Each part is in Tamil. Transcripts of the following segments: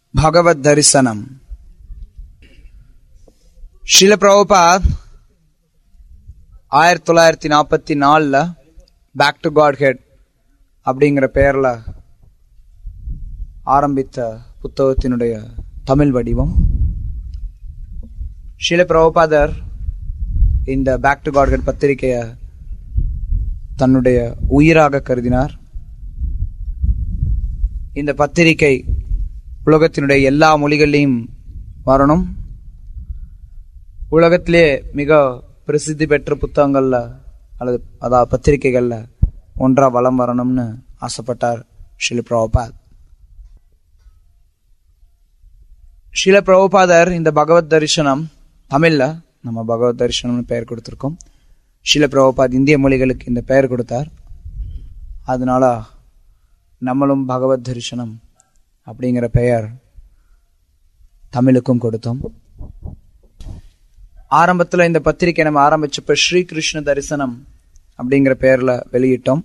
பகவத் தரிசனம் ஷில பிரபுபாத் ஆயிரத்தி தொள்ளாயிரத்தி நாற்பத்தி நாலில் பேக் டு காட் ஹெட் அப்படிங்கிற பெயரில் ஆரம்பித்த புத்தகத்தினுடைய தமிழ் வடிவம் ஷில பிரபுபாதர் இந்த பேக் டு காட் ஹெட் பத்திரிகையை தன்னுடைய உயிராக கருதினார் இந்த பத்திரிகை உலகத்தினுடைய எல்லா மொழிகள்லையும் வரணும் உலகத்திலே மிக பிரசித்தி பெற்ற புத்தகங்கள்ல அல்லது அதாவது பத்திரிகைகள்ல ஒன்றா வளம் வரணும்னு ஆசைப்பட்டார் ஷில பிரபுபாத் ஷில பிரபுபாதர் இந்த பகவத் தரிசனம் தமிழ்ல நம்ம பகவத் தரிசனம்னு பெயர் கொடுத்திருக்கோம் ஷில பிரபுபாத் இந்திய மொழிகளுக்கு இந்த பெயர் கொடுத்தார் அதனால நம்மளும் பகவத் தரிசனம் அப்படிங்கிற பெயர் தமிழுக்கும் கொடுத்தோம் ஆரம்பத்தில் இந்த பத்திரிகை நம்ம ஆரம்பிச்சப்ப ஸ்ரீ கிருஷ்ண தரிசனம் அப்படிங்கிற பெயர்ல வெளியிட்டோம்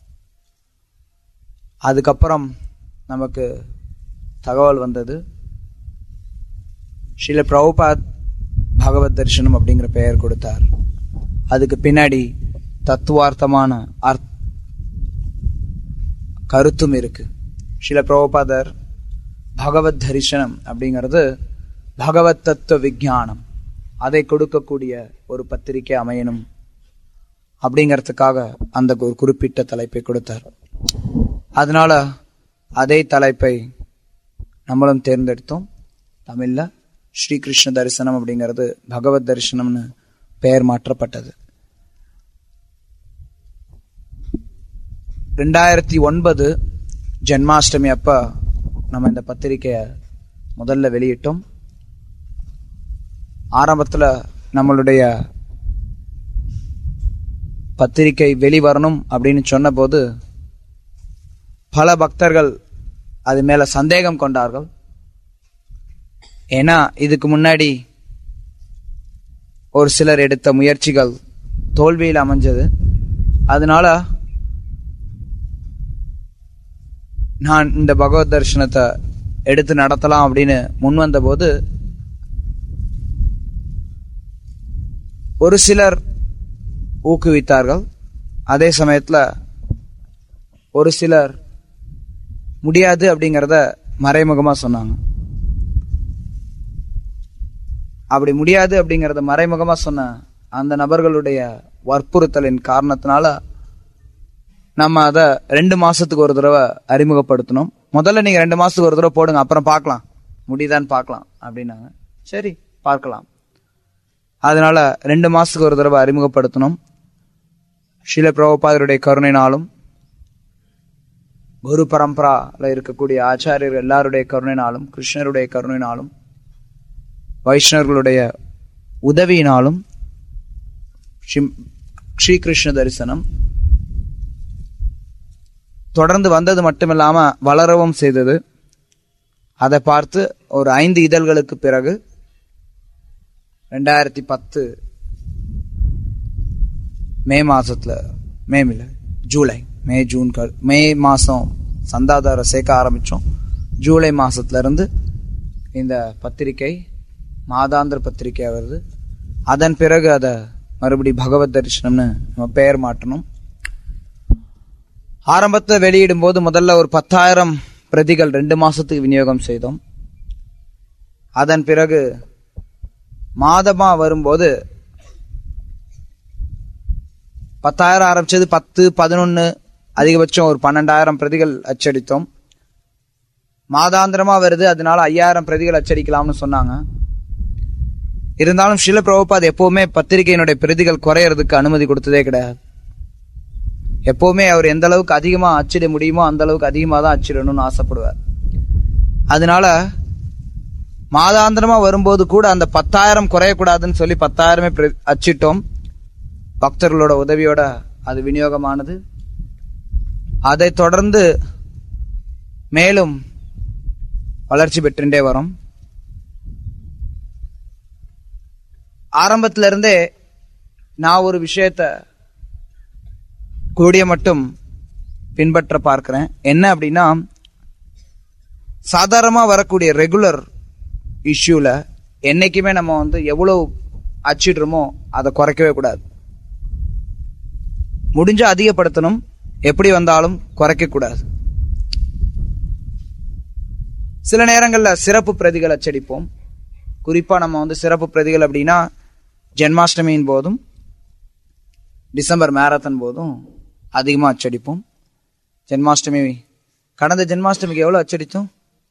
அதுக்கப்புறம் நமக்கு தகவல் வந்தது ஸ்ரீல பிரபுபாத் பகவத் தரிசனம் அப்படிங்கிற பெயர் கொடுத்தார் அதுக்கு பின்னாடி தத்துவார்த்தமான அர்த் கருத்தும் இருக்கு ஸ்ரீல பிரபுபாதர் பகவத் தரிசனம் அப்படிங்கிறது பகவத் தத்துவ விஜானம் அதை கொடுக்கக்கூடிய ஒரு பத்திரிகை அமையணும் அப்படிங்கிறதுக்காக அந்த ஒரு குறிப்பிட்ட தலைப்பை கொடுத்தார் அதனால அதே தலைப்பை நம்மளும் தேர்ந்தெடுத்தோம் தமிழ்ல ஸ்ரீ கிருஷ்ண தரிசனம் அப்படிங்கிறது பகவத் தரிசனம்னு பெயர் மாற்றப்பட்டது ரெண்டாயிரத்தி ஒன்பது ஜென்மாஷ்டமி அப்ப நம்ம இந்த பத்திரிகைய முதல்ல வெளியிட்டோம் ஆரம்பத்துல நம்மளுடைய பத்திரிகை வெளிவரணும் அப்படின்னு சொன்னபோது பல பக்தர்கள் அது மேல சந்தேகம் கொண்டார்கள் ஏன்னா இதுக்கு முன்னாடி ஒரு சிலர் எடுத்த முயற்சிகள் தோல்வியில் அமைஞ்சது அதனால நான் இந்த பகவத் தரிசனத்தை எடுத்து நடத்தலாம் அப்படின்னு முன் வந்தபோது ஒரு சிலர் ஊக்குவித்தார்கள் அதே சமயத்துல ஒரு சிலர் முடியாது அப்படிங்கிறத மறைமுகமா சொன்னாங்க அப்படி முடியாது அப்படிங்கறத மறைமுகமா சொன்ன அந்த நபர்களுடைய வற்புறுத்தலின் காரணத்தினால நம்ம அதை ரெண்டு மாசத்துக்கு ஒரு தடவை அறிமுகப்படுத்தணும் முதல்ல நீங்க ரெண்டு மாசத்துக்கு ஒரு தடவை போடுங்க அப்புறம் பார்க்கலாம் முடியுதான்னு பார்க்கலாம் அப்படின்னாங்க சரி பார்க்கலாம் அதனால ரெண்டு மாசத்துக்கு ஒரு தடவை அறிமுகப்படுத்தணும் ஷீல பிரபுபாதருடைய கருணைனாலும் குரு பரம்பரால இருக்கக்கூடிய ஆச்சாரியர்கள் எல்லாருடைய கருணைனாலும் கிருஷ்ணருடைய கருணைனாலும் வைஷ்ணவர்களுடைய உதவியினாலும் ஸ்ரீ கிருஷ்ண தரிசனம் தொடர்ந்து வந்தது மட்டுமில்லாம வளரவும் செய்தது அதை பார்த்து ஒரு ஐந்து இதழ்களுக்கு பிறகு ரெண்டாயிரத்தி பத்து மே மாசத்துல மே இல்ல ஜூலை மே ஜூன் மே மாசம் சந்தாதார சேர்க்க ஆரம்பிச்சோம் ஜூலை மாசத்துல இருந்து இந்த பத்திரிகை மாதாந்திர பத்திரிகை வருது அதன் பிறகு அதை மறுபடி பகவத் தரிசனம்னு நம்ம பெயர் மாற்றணும் ஆரம்பத்தை வெளியிடும் போது முதல்ல ஒரு பத்தாயிரம் பிரதிகள் ரெண்டு மாசத்துக்கு விநியோகம் செய்தோம் அதன் பிறகு மாதமா வரும்போது பத்தாயிரம் ஆரம்பிச்சது பத்து பதினொன்னு அதிகபட்சம் ஒரு பன்னெண்டாயிரம் பிரதிகள் அச்சடித்தோம் மாதாந்திரமா வருது அதனால ஐயாயிரம் பிரதிகள் அச்சடிக்கலாம்னு சொன்னாங்க இருந்தாலும் ஷில பிரபுபாத் எப்பவுமே பத்திரிகையினுடைய பிரதிகள் குறையறதுக்கு அனுமதி கொடுத்ததே கிடையாது எப்பவுமே அவர் எந்த அளவுக்கு அதிகமா அச்சிட முடியுமோ அந்த அளவுக்கு அதிகமா தான் அச்சிடணும்னு ஆசைப்படுவார் அதனால மாதாந்திரமா வரும்போது கூட அந்த பத்தாயிரம் குறையக்கூடாதுன்னு சொல்லி பத்தாயிரமே அச்சிட்டோம் பக்தர்களோட உதவியோட அது விநியோகமானது அதை தொடர்ந்து மேலும் வளர்ச்சி பெற்றுட்டே வரும் ஆரம்பத்துல இருந்தே நான் ஒரு விஷயத்த கூடிய மட்டும் பின்பற்ற பார்க்கிறேன் என்ன அப்படின்னா சாதாரணமாக வரக்கூடிய ரெகுலர் இஷ்யூல என்னைக்குமே நம்ம வந்து எவ்வளவு அச்சிடுறோமோ அதை குறைக்கவே கூடாது முடிஞ்சா அதிகப்படுத்தணும் எப்படி வந்தாலும் குறைக்க கூடாது சில நேரங்களில் சிறப்பு பிரதிகள் அச்சடிப்போம் குறிப்பா நம்ம வந்து சிறப்பு பிரதிகள் அப்படின்னா ஜென்மாஷ்டமியின் போதும் டிசம்பர் மேரத்தன் போதும் அதிகமாக அச்சடிப்போம் ஜென்மாஷ்டமி கடந்த ஜென்மாஷ்டமிக்கு எவ்வளோ அச்சடித்தோம்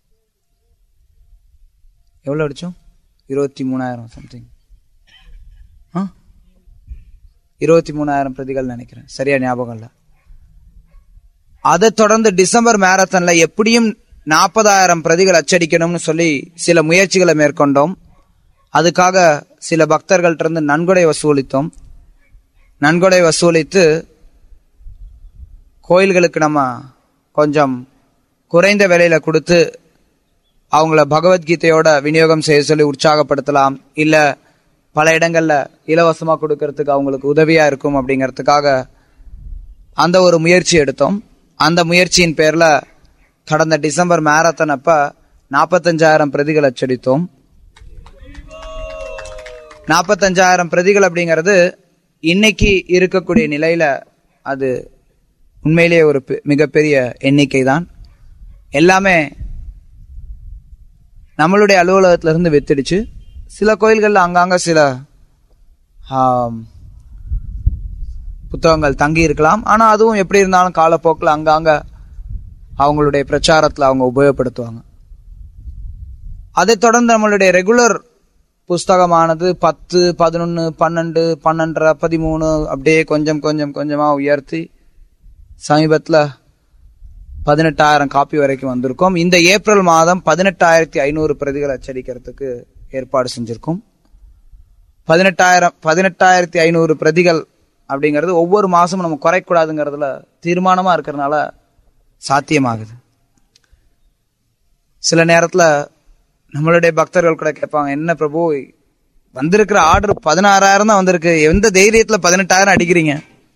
எவ்வளோ அடித்தோம் இருபத்தி மூணாயிரம் சம்திங் ஆ இருபத்தி மூணாயிரம் பிரதிகள் நினைக்கிறேன் சரியா ஞாபகம் இல்லை அதை தொடர்ந்து டிசம்பர் மேரத்தன்ல எப்படியும் நாற்பதாயிரம் பிரதிகள் அச்சடிக்கணும்னு சொல்லி சில முயற்சிகளை மேற்கொண்டோம் அதுக்காக சில பக்தர்கள்ட்ட இருந்து நன்கொடை வசூலித்தோம் நன்கொடை வசூலித்து கோயில்களுக்கு நம்ம கொஞ்சம் குறைந்த விலையில கொடுத்து அவங்கள பகவத்கீதையோட விநியோகம் செய்ய சொல்லி உற்சாகப்படுத்தலாம் இல்ல பல இடங்கள்ல இலவசமா கொடுக்கறதுக்கு அவங்களுக்கு உதவியா இருக்கும் அப்படிங்கறதுக்காக அந்த ஒரு முயற்சி எடுத்தோம் அந்த முயற்சியின் பேர்ல கடந்த டிசம்பர் மேரத்தன் அப்ப நாற்பத்தஞ்சாயிரம் பிரதிகள் அச்சடித்தோம் நாற்பத்தஞ்சாயிரம் பிரதிகள் அப்படிங்கிறது இன்னைக்கு இருக்கக்கூடிய நிலையில அது உண்மையிலேயே ஒரு பெ- மிகப்பெரிய எண்ணிக்கை தான் எல்லாமே நம்மளுடைய அலுவலகத்துல இருந்து வித்துடுச்சு சில கோயில்கள்ல அங்கங்க சில ஆம், புத்தகங்கள் தங்கி இருக்கலாம் ஆனா அதுவும் எப்படி இருந்தாலும் காலப்போக்கில் அங்கங்க அவங்களுடைய பிரச்சாரத்துல அவங்க உபயோகப்படுத்துவாங்க அதைத் தொடர்ந்து நம்மளுடைய ரெகுலர் புஸ்தகமானது பத்து பதினொன்னு பன்னெண்டு பன்னெண்டரை பதிமூணு அப்படியே கொஞ்சம் கொஞ்சம் கொஞ்சமா உயர்த்தி சமீபத்துல பதினெட்டாயிரம் காப்பி வரைக்கும் வந்திருக்கோம் இந்த ஏப்ரல் மாதம் பதினெட்டாயிரத்தி ஐநூறு பிரதிகள் அச்சடிக்கிறதுக்கு ஏற்பாடு செஞ்சிருக்கோம் பதினெட்டாயிரம் பதினெட்டாயிரத்தி ஐநூறு பிரதிகள் அப்படிங்கிறது ஒவ்வொரு மாசமும் நம்ம குறைக்கூடாதுங்கிறதுல தீர்மானமா இருக்கிறதுனால சாத்தியமாகுது சில நேரத்துல நம்மளுடைய பக்தர்கள் கூட கேட்பாங்க என்ன பிரபு வந்திருக்கிற ஆர்டர் பதினாறாயிரம் தான் வந்திருக்கு எந்த தைரியத்துல பதினெட்டாயிரம் அடிக்கிறீங்க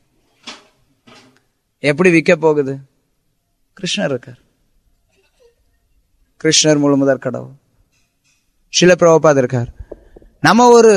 எப்படி விற்க போகுது கிருஷ்ணர் இருக்கார் கிருஷ்ணர் முழுமுதற் கடவுள் சில பிரபுபாத் இருக்கார் நம்ம ஒரு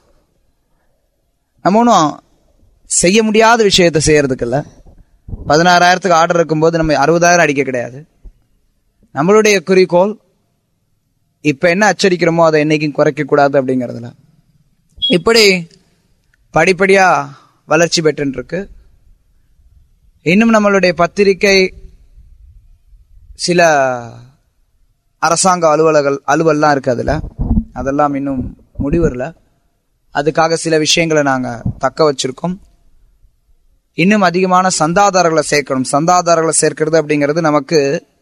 நம்ம ஒன்றும் செய்ய முடியாத விஷயத்தை செய்யறதுக்கு இல்ல பதினாறாயிரத்துக்கு ஆர்டர் இருக்கும்போது நம்ம அறுபதாயிரம் அடிக்க கிடையாது நம்மளுடைய குறிக்கோள் இப்ப என்ன அச்சடிக்கிறோமோ அதை என்னைக்கும் குறைக்க கூடாது அப்படிங்கறதுல இப்படி படிப்படியா வளர்ச்சி பெற்று இருக்கு இன்னும் நம்மளுடைய பத்திரிகை சில அரசாங்க அலுவலர்கள் அலுவல்லாம் இருக்கு அதுல அதெல்லாம் இன்னும் முடிவரல அதுக்காக சில விஷயங்களை நாங்க தக்க வச்சிருக்கோம் இன்னும் அதிகமான சந்தாதாரர்களை சேர்க்கணும் சந்தாதாரர்களை சேர்க்கிறது அப்படிங்கிறது நமக்கு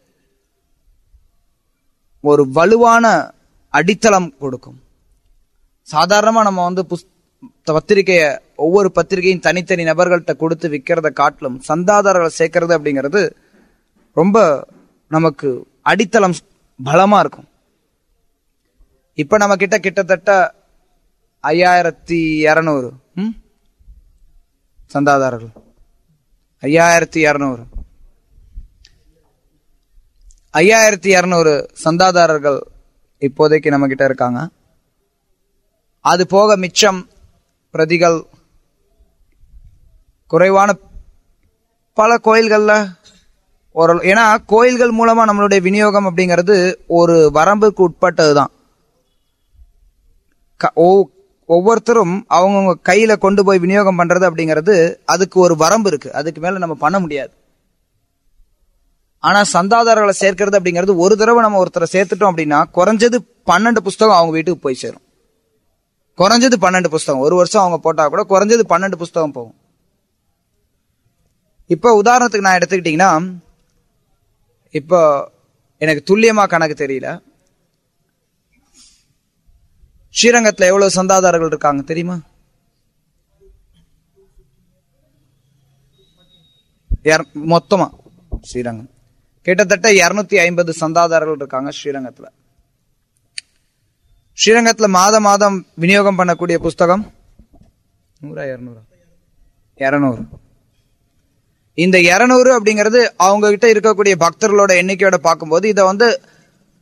ஒரு வலுவான அடித்தளம் கொடுக்கும் சாதாரணமா நம்ம வந்து புஸ் பத்திரிகைய ஒவ்வொரு பத்திரிகையும் தனித்தனி நபர்கள்ட்ட கொடுத்து விற்கிறத காட்டிலும் சந்தாதாரர்களை சேர்க்கறது அப்படிங்கிறது ரொம்ப நமக்கு அடித்தளம் பலமா இருக்கும் இப்ப நம்ம கிட்ட கிட்டத்தட்ட ஐயாயிரத்தி இரநூறு ம்? சந்தாதாரர்கள் ஐயாயிரத்தி இரநூறு ஐயாயிரத்தி இரநூறு சந்தாதாரர்கள் இப்போதைக்கு நம்ம கிட்ட இருக்காங்க அது போக மிச்சம் பிரதிகள் குறைவான பல கோயில்கள்ல ஒரு ஏன்னா கோயில்கள் மூலமா நம்மளுடைய விநியோகம் அப்படிங்கிறது ஒரு வரம்புக்கு உட்பட்டதுதான் க- ஒவ்- ஒவ்வொருத்தரும் அவங்கவுங்க கையில கொண்டு போய் விநியோகம் பண்றது அப்படிங்கிறது அதுக்கு ஒரு வரம்பு இருக்கு அதுக்கு மேல நம்ம பண்ண முடியாது ஆனா சந்தாதாரர்களை சேர்க்கிறது அப்படிங்கிறது ஒரு தடவை நம்ம ஒருத்தரை சேர்த்துட்டோம் அப்படின்னா குறைஞ்சது பன்னெண்டு புஸ்தகம் அவங்க வீட்டுக்கு போய் சேரும் குறைஞ்சது பன்னெண்டு புஸ்தகம் ஒரு வருஷம் அவங்க போட்டா கூட குறைஞ்சது பன்னெண்டு புஸ்தகம் போகும் இப்ப உதாரணத்துக்கு நான் எடுத்துக்கிட்டீங்கன்னா இப்போ எனக்கு துல்லியமா கணக்கு தெரியல ஸ்ரீரங்கத்துல எவ்வளவு சந்தாதாரர்கள் இருக்காங்க தெரியுமா இர- மொத்தமா ஸ்ரீரங்கம் கிட்டத்தட்ட இருநூத்தி ஐம்பது சந்தாதாரர்கள் இருக்காங்க ஸ்ரீரங்கத்துல ஸ்ரீரங்கத்துல மாதம் மாதம் விநியோகம் பண்ணக்கூடிய புஸ்தகம் நூறா இருநூறா இருநூறு இந்த இருநூறு அப்படிங்கிறது அவங்க கிட்ட இருக்கக்கூடிய பக்தர்களோட எண்ணிக்கையோட பார்க்கும்போது இதை வந்து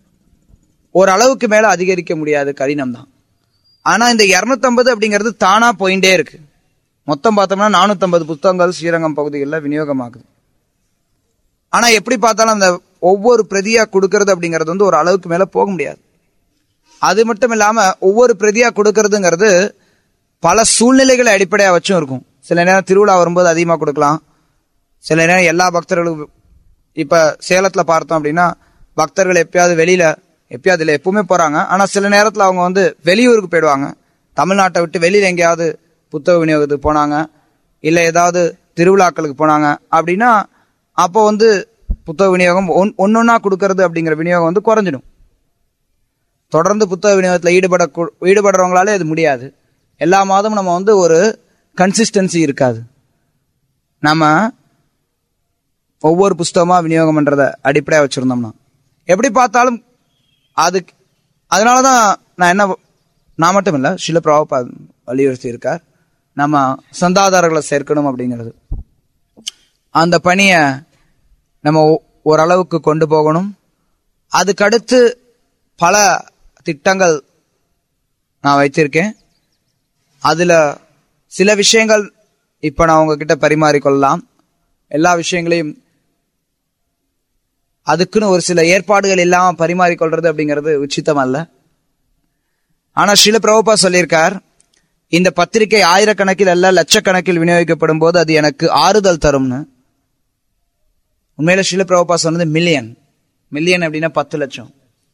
ஒரு அளவுக்கு மேல அதிகரிக்க முடியாது கடினம் தான் ஆனா இந்த 250 அப்படிங்கிறது தானா போயிட்டே இருக்கு மொத்தம் பார்த்தோம்னா 450 புத்தகங்கள் ஸ்ரீரங்கம் பகுதிகளில் விநியோகமாகுது ஆனா எப்படி பார்த்தாலும் அந்த ஒவ்வொரு பிரதியா கொடுக்கறது அப்படிங்கிறது வந்து ஒரு அளவுக்கு மேல போக முடியாது அது மட்டும் இல்லாம ஒவ்வொரு பிரதியா கொடுக்கறதுங்கிறது பல சூழ்நிலைகளை அடிப்படையா வச்சும் இருக்கும் சில நேரம் திருவிழா வரும்போது அதிகமா கொடுக்கலாம் சில நேரம் எல்லா பக்தர்களுக்கும் இப்ப சேலத்துல பார்த்தோம் அப்படின்னா பக்தர்கள் எப்பயாவது வெளியில எப்பயாவது இல்லை எப்பவுமே போறாங்க ஆனா சில நேரத்துல அவங்க வந்து வெளியூருக்கு போயிடுவாங்க தமிழ்நாட்டை விட்டு வெளியில எங்கேயாவது புத்தக விநியோகத்துக்கு போனாங்க இல்ல ஏதாவது திருவிழாக்களுக்கு போனாங்க அப்படின்னா அப்போ வந்து புத்தக விநியோகம் ஒன் ஒன்னொன்னா கொடுக்கறது அப்படிங்கிற விநியோகம் வந்து குறைஞ்சிடும் தொடர்ந்து புத்தக விநியோகத்தில் ஈடுபட ஈடுபடுறவங்களாலே அது முடியாது எல்லா மாதமும் நம்ம வந்து ஒரு கன்சிஸ்டன்சி இருக்காது நம்ம ஒவ்வொரு புஸ்தகமா விநியோகம் பண்றத அடிப்படையா வச்சிருந்தோம்னா எப்படி பார்த்தாலும் அது அதனால தான் நான் என்ன நான் மட்டும் இல்லை சில பிரபாபா வலியுறுத்தி இருக்கார் நம்ம சந்தாதாரர்களை சேர்க்கணும் அப்படிங்கிறது அந்த பணியை நம்ம ஒ- ஓரளவுக்கு கொண்டு போகணும் அதுக்கடுத்து பல திட்டங்கள் நான் வைத்திருக்கேன் அதுல சில விஷயங்கள் இப்ப நான் உங்ககிட்ட பரிமாறிக்கொள்ளலாம் எல்லா விஷயங்களையும் அதுக்குன்னு ஒரு சில ஏற்பாடுகள் இல்லாம பரிமாறிக்கொள்றது அப்படிங்கிறது உச்சிதம் அல்ல ஆனா சில பிரபுபா சொல்லியிருக்கார் இந்த பத்திரிகை ஆயிரக்கணக்கில் அல்ல லட்சக்கணக்கில் விநியோகிக்கப்படும் போது அது எனக்கு ஆறுதல் தரும்னு உண்மையில சில பிரபுபா சொன்னது மில்லியன் மில்லியன் அப்படின்னா பத்து லட்சம்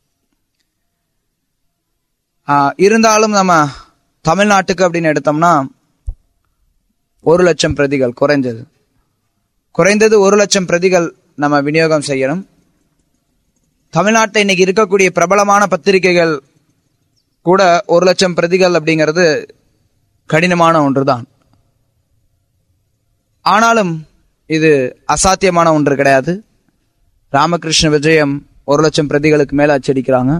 ஆஹ், இருந்தாலும் நம்ம தமிழ்நாட்டுக்கு அப்படின்னு எடுத்தோம்னா ஒரு லட்சம் பிரதிகள் குறைஞ்சது குறைந்தது ஒரு லட்சம் பிரதிகள் நம்ம விநியோகம் செய்யணும் தமிழ்நாட்டில் இன்னைக்கு இருக்கக்கூடிய பிரபலமான பத்திரிகைகள் கூட ஒரு லட்சம் பிரதிகள் அப்படிங்கிறது கடினமான ஒன்றுதான் ஆனாலும் இது அசாத்தியமான ஒன்று கிடையாது ராமகிருஷ்ண விஜயம் ஒரு லட்சம் பிரதிகளுக்கு மேல அச்சடிக்கிறாங்க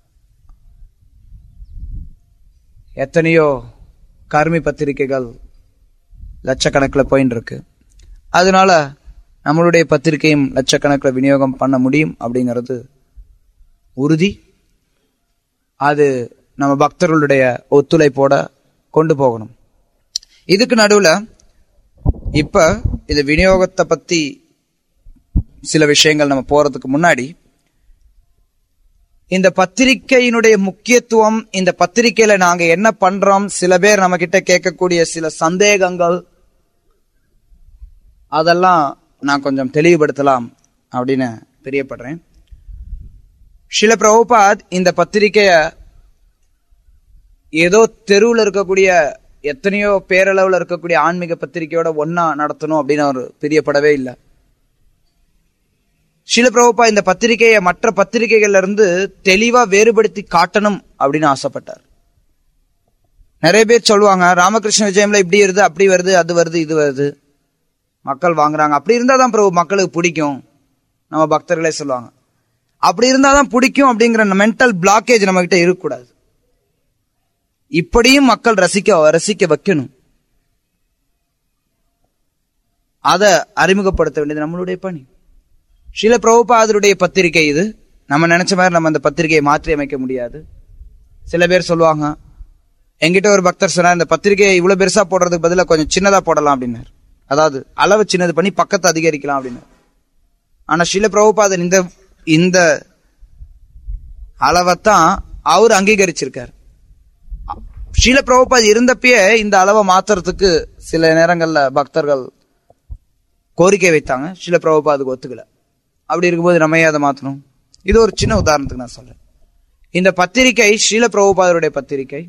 எத்தனையோ கர்மி பத்திரிகைகள் லட்சக்கணக்கில் போயின்னு இருக்கு அதனால நம்மளுடைய பத்திரிகையும் லட்சக்கணக்கில் விநியோகம் பண்ண முடியும் அப்படிங்கிறது உறுதி அது நம்ம பக்தர்களுடைய ஒத்துழைப்போட கொண்டு போகணும் இதுக்கு நடுவுல இப்ப இது விநியோகத்தை பத்தி சில விஷயங்கள் நம்ம போறதுக்கு முன்னாடி இந்த பத்திரிக்கையினுடைய முக்கியத்துவம் இந்த பத்திரிக்கையில நாங்க என்ன பண்றோம் சில பேர் நம்ம கிட்ட கேட்கக்கூடிய சில சந்தேகங்கள் அதெல்லாம் நான் கொஞ்சம் தெளிவுபடுத்தலாம் அப்படின்னு பிரியப்படுறேன் ஷில பிரபுபாத் இந்த பத்திரிக்கைய ஏதோ தெருவில் இருக்கக்கூடிய எத்தனையோ பேரளவில் இருக்கக்கூடிய ஆன்மீக பத்திரிக்கையோட ஒன்னா நடத்தணும் அப்படின்னு அவர் பிரியப்படவே இல்லை ஷில பிரபுபா இந்த பத்திரிகையை மற்ற பத்திரிகைகள்ல இருந்து தெளிவா வேறுபடுத்தி காட்டணும் அப்படின்னு ஆசைப்பட்டார் நிறைய பேர் சொல்லுவாங்க ராமகிருஷ்ண விஜயம்ல இப்படி வருது அப்படி வருது அது வருது இது வருது மக்கள் வாங்குறாங்க அப்படி இருந்தா தான் பிரபு மக்களுக்கு பிடிக்கும் நம்ம பக்தர்களே சொல்லுவாங்க அப்படி இருந்தா தான் பிடிக்கும் அப்படிங்கிற மென்டல் பிளாக்கேஜ் நம்ம கிட்ட இருக்கக்கூடாது இப்படியும் மக்கள் ரசிக்க ரசிக்க வைக்கணும் அதை அறிமுகப்படுத்த வேண்டியது நம்மளுடைய பணி சில பிரபுபாதருடைய பத்திரிகை இது நம்ம நினைச்ச மாதிரி நம்ம அந்த பத்திரிகையை மாற்றி அமைக்க முடியாது சில பேர் சொல்லுவாங்க என்கிட்ட ஒரு பக்தர் சொன்னார் இந்த பத்திரிகையை இவ்வளவு பெருசா போடுறதுக்கு பதிலா கொஞ்சம் சின்னதா போடலாம் அப்படின்னாரு அதாவது அளவு சின்னது பண்ணி பக்கத்தை அதிகரிக்கலாம் அப்படின்னு ஆனா சில பிரபுபாதர் இந்த இந்த அளவைத்தான் அவர் அங்கீகரிச்சிருக்கார் ஷீல பிரபுபாத் இருந்தப்பயே இந்த அளவை மாத்துறதுக்கு சில நேரங்கள்ல பக்தர்கள் கோரிக்கை வைத்தாங்க ஷீல பிரபுபாதுக்கு ஒத்துக்கல அப்படி இருக்கும்போது நம்ம ஏன் அதை மாத்தணும் இது ஒரு சின்ன உதாரணத்துக்கு நான் சொல்றேன் இந்த பத்திரிகை ஷீல பிரபுபாதருடைய பத்திரிகை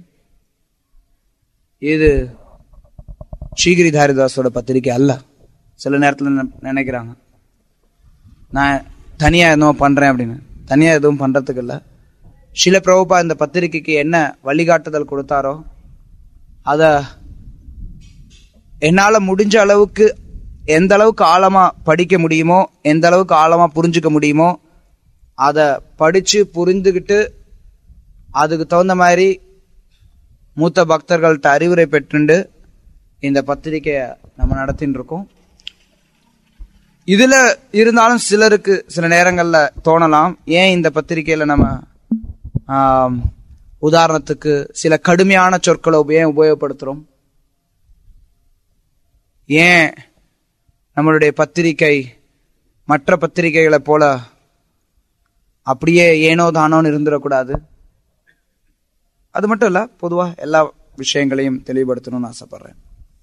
இது ஸ்ரீகிரி தாரிதாஸோட பத்திரிகை அல்ல சில நேரத்தில் நெ- நினைக்கிறாங்க நான் தனியா எதுவும் பண்றேன் அப்படின்னு தனியா எதுவும் பண்றதுக்கு இல்ல ஷில பிரபுபா இந்த பத்திரிகைக்கு என்ன வழிகாட்டுதல் கொடுத்தாரோ அத என்னால முடிஞ்ச அளவுக்கு எந்த அளவுக்கு ஆழமா படிக்க முடியுமோ எந்த அளவுக்கு ஆழமா புரிஞ்சுக்க முடியுமோ அத படிச்சு புரிந்துகிட்டு அதுக்கு தகுந்த மாதிரி மூத்த பக்தர்கள்ட்ட அறிவுரை பெற்றுண்டு இந்த பத்திரிக்கையை நம்ம நடத்தின்னு இருக்கோம் இதுல இருந்தாலும் சிலருக்கு சில நேரங்கள்ல தோணலாம் ஏன் இந்த பத்திரிக்கையில நம்ம ஆம், உதாரணத்துக்கு சில கடுமையான சொற்களை ஏன் உபயோகப்படுத்துறோம் ஏன் நம்மளுடைய பத்திரிகை மற்ற பத்திரிகைகளை போல அப்படியே ஏனோ தானோன்னு இருந்துடக்கூடாது அது மட்டும் இல்ல பொதுவா எல்லா விஷயங்களையும் தெளிவுபடுத்தணும்னு ஆசைப்படுறேன்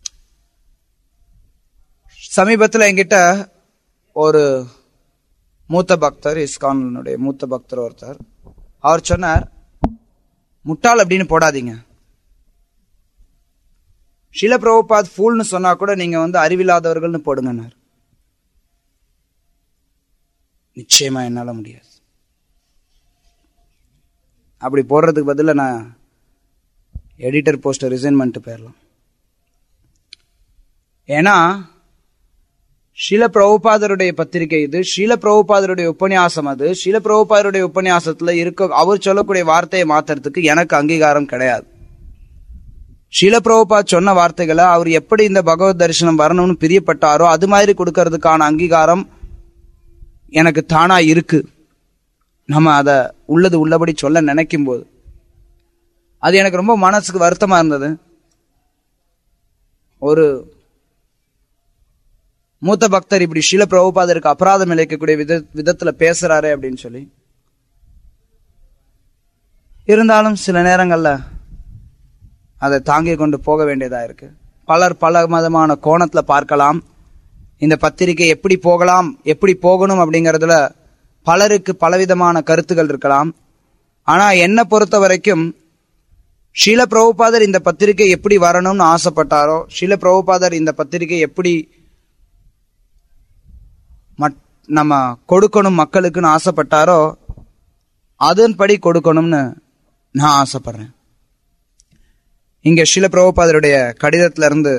சமீபத்துல என்கிட்ட ஒரு மூத்த பக்தர் இஸ்கானுடைய மூத்த பக்தர் ஒருத்தர் அவர் சொன்னார் முட்டாள் அப்படின்னு போடாதீங்க ஷில பிரபுபாத் ஃபூல்னு சொன்னா கூட நீங்க வந்து அறிவில்லாதவர்கள்னு போடுங்கன்னார் நிச்சயமா என்னால முடியாது அப்படி போடுறதுக்கு பதிலா நான் எடிட்டர் போஸ்டர் ரிசைன் பண்ணிட்டு போயிடலாம் ஏன்னா ஷீல பிரபுபாதருடைய பத்திரிகை இது ஷீல பிரபுபாதருடைய உபன்யாசம் அது ஷீல பிரபுபாதருடைய உபன்யாசத்துல இருக்க அவர் சொல்லக்கூடிய வார்த்தையை மாத்துறதுக்கு எனக்கு அங்கீகாரம் கிடையாது ஷீல பிரபுபாத் சொன்ன வார்த்தைகளை அவர் எப்படி இந்த பகவத் தரிசனம் வரணும்னு பிரியப்பட்டாரோ அது மாதிரி கொடுக்கறதுக்கான அங்கீகாரம் எனக்கு தானா இருக்கு நம்ம அதை உள்ளது உள்ளபடி சொல்ல நினைக்கும் போது அது எனக்கு ரொம்ப மனசுக்கு வருத்தமா இருந்தது ஒரு மூத்த பக்தர் இப்படி ஷீல பிரபுபாதருக்கு அபராதம் இழைக்கக்கூடிய வித விதத்துல பேசுறாரு அப்படின்னு சொல்லி இருந்தாலும் சில நேரங்கள்ல அதை தாங்கி கொண்டு போக வேண்டியதா இருக்கு பலர் பல விதமான கோணத்துல பார்க்கலாம் இந்த பத்திரிகை எப்படி போகலாம் எப்படி போகணும் அப்படிங்கறதுல பலருக்கு பலவிதமான கருத்துகள் இருக்கலாம் ஆனா என்னை பொறுத்த வரைக்கும் ஷீல பிரபுபாதர் இந்த பத்திரிகை எப்படி வரணும்னு ஆசைப்பட்டாரோ ஷீல பிரபுபாதர் இந்த பத்திரிகை எப்படி மட்- நம்ம கொடுக்கணும் மக்களுக்குன்னு ஆசைப்பட்டாரோ அதன்படி கொடுக்கணும்னு நான் ஆசைப்படுறேன் இங்க ஷீல பிரபுபாதருடைய கடிதத்துல இருந்து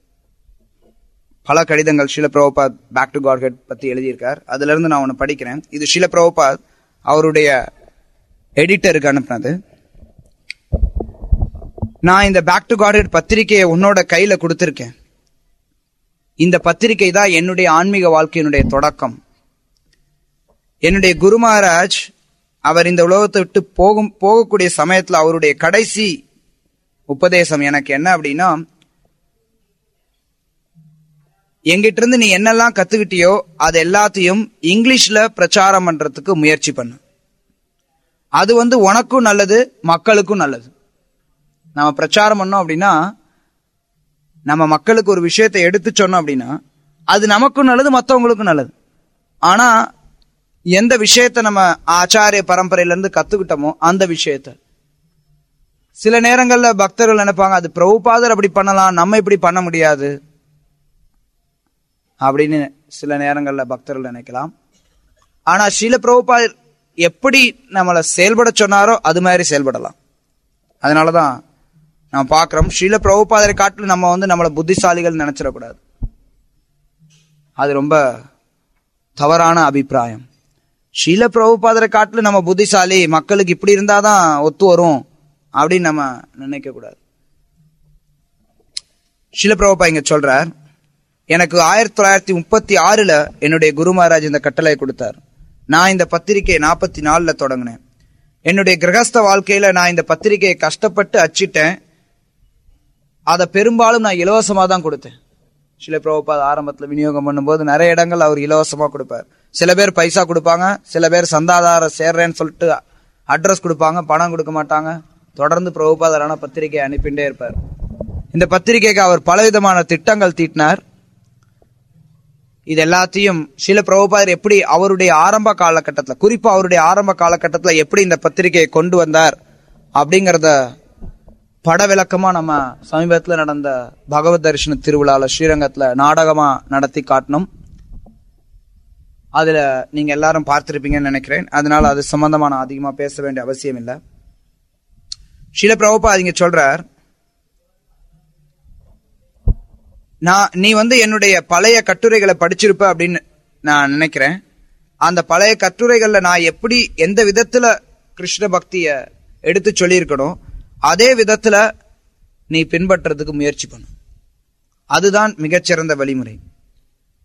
பல கடிதங்கள் Srila Prabhupad back to Godhead பத்தி எழுதியிருக்கார் அதுல இருந்து நான் ஒன்னு படிக்கிறேன் இது ஷீல பிரபுபாத் அவருடைய எடிட்டருக்கு அனுப்புனது நான் இந்த பேக் டு காட்ஹெட் பத்திரிகையை உன்னோட கையில கொடுத்திருக்கேன் இந்த பத்திரிகை தான் என்னுடைய ஆன்மீக வாழ்க்கையினுடைய தொடக்கம் என்னுடைய குரு மகாராஜ் அவர் இந்த உலகத்தை விட்டு போகும் போகக்கூடிய சமயத்துல அவருடைய கடைசி உபதேசம் எனக்கு என்ன அப்படின்னா எங்கிட்ட இருந்து நீ என்னெல்லாம் கத்துக்கிட்டியோ அது எல்லாத்தையும் இங்கிலீஷ்ல பிரச்சாரம் பண்றதுக்கு முயற்சி பண்ணு அது வந்து உனக்கும் நல்லது மக்களுக்கும் நல்லது நம்ம பிரச்சாரம் பண்ணோம் அப்படின்னா நம்ம மக்களுக்கு ஒரு விஷயத்தை எடுத்து சொன்னோம் அப்படின்னா அது நமக்கும் நல்லது மற்றவங்களுக்கும் நல்லது ஆனா எந்த விஷயத்தை நம்ம ஆச்சாரிய பரம்பரையில இருந்து கத்துக்கிட்டோமோ அந்த விஷயத்த சில நேரங்கள்ல பக்தர்கள் நினைப்பாங்க அது பிரபுபாதர் அப்படி பண்ணலாம் நம்ம இப்படி பண்ண முடியாது அப்படின்னு சில நேரங்கள்ல பக்தர்கள் நினைக்கலாம் ஆனா ஸ்ரீல பிரபுபாதர் எப்படி நம்மளை செயல்பட சொன்னாரோ அது மாதிரி செயல்படலாம் அதனாலதான் நம்ம பார்க்கிறோம் ஸ்ரீல பிரபுபாதரை காட்டிலும் நம்ம வந்து நம்மளை புத்திசாலிகள் நினைச்சிடக்கூடாது அது ரொம்ப தவறான அபிப்பிராயம் ஸ்ரீல பிரபுபாதரை காட்டிலும் நம்ம புத்திசாலி மக்களுக்கு இப்படி இருந்தாதான் ஒத்து வரும் அப்படின்னு நம்ம நினைக்க கூடாது ஸ்ரீல பிரபுபா இங்க சொல்றார் எனக்கு ஆயிரத்தி தொள்ளாயிரத்தி முப்பத்தி ஆறுல என்னுடைய குரு மகாராஜ் இந்த கட்டளை கொடுத்தார் நான் இந்த பத்திரிகையை நாற்பத்தி நாலுல தொடங்கினேன் என்னுடைய கிரகஸ்த வாழ்க்கையில நான் இந்த பத்திரிகையை கஷ்டப்பட்டு அச்சிட்டேன் அதை பெரும்பாலும் நான் இலவசமா தான் கொடுத்தேன் சில பிரபுபாத் ஆரம்பத்துல விநியோகம் பண்ணும்போது நிறைய இடங்கள் அவர் இலவசமா கொடுப்பார் சில பேர் பைசா கொடுப்பாங்க சில பேர் சந்தாதார சேர்றேன்னு சொல்லிட்டு அட்ரஸ் கொடுப்பாங்க பணம் கொடுக்க மாட்டாங்க தொடர்ந்து பிரபுபாதரான பத்திரிகையை அனுப்பிண்டே இருப்பார் இந்த பத்திரிகைக்கு அவர் பலவிதமான திட்டங்கள் தீட்டினார் இது எல்லாத்தையும் சில பிரபுபாதர் எப்படி அவருடைய ஆரம்ப காலகட்டத்துல குறிப்பா அவருடைய ஆரம்ப காலகட்டத்துல எப்படி இந்த பத்திரிகையை கொண்டு வந்தார் அப்படிங்கறத பட விளக்கமா நம்ம சமீபத்துல நடந்த பகவத் தரிசன திருவிழால ஸ்ரீரங்கத்துல நாடகமா நடத்தி காட்டணும் அதுல நீங்க எல்லாரும் பார்த்திருப்பீங்கன்னு நினைக்கிறேன் அதனால அது சம்பந்தமா நான் அதிகமா பேச வேண்டிய அவசியம் இல்லை ஷில பிரபுபா இங்க சொல்றார் நான் நீ வந்து என்னுடைய பழைய கட்டுரைகளை படிச்சிருப்ப அப்படின்னு நான் நினைக்கிறேன் அந்த பழைய கட்டுரைகள்ல நான் எப்படி எந்த விதத்துல கிருஷ்ண பக்திய எடுத்து சொல்லியிருக்கணும் அதே விதத்துல நீ பின்பற்றதுக்கு முயற்சி பண்ணு அதுதான் மிகச்சிறந்த வழிமுறை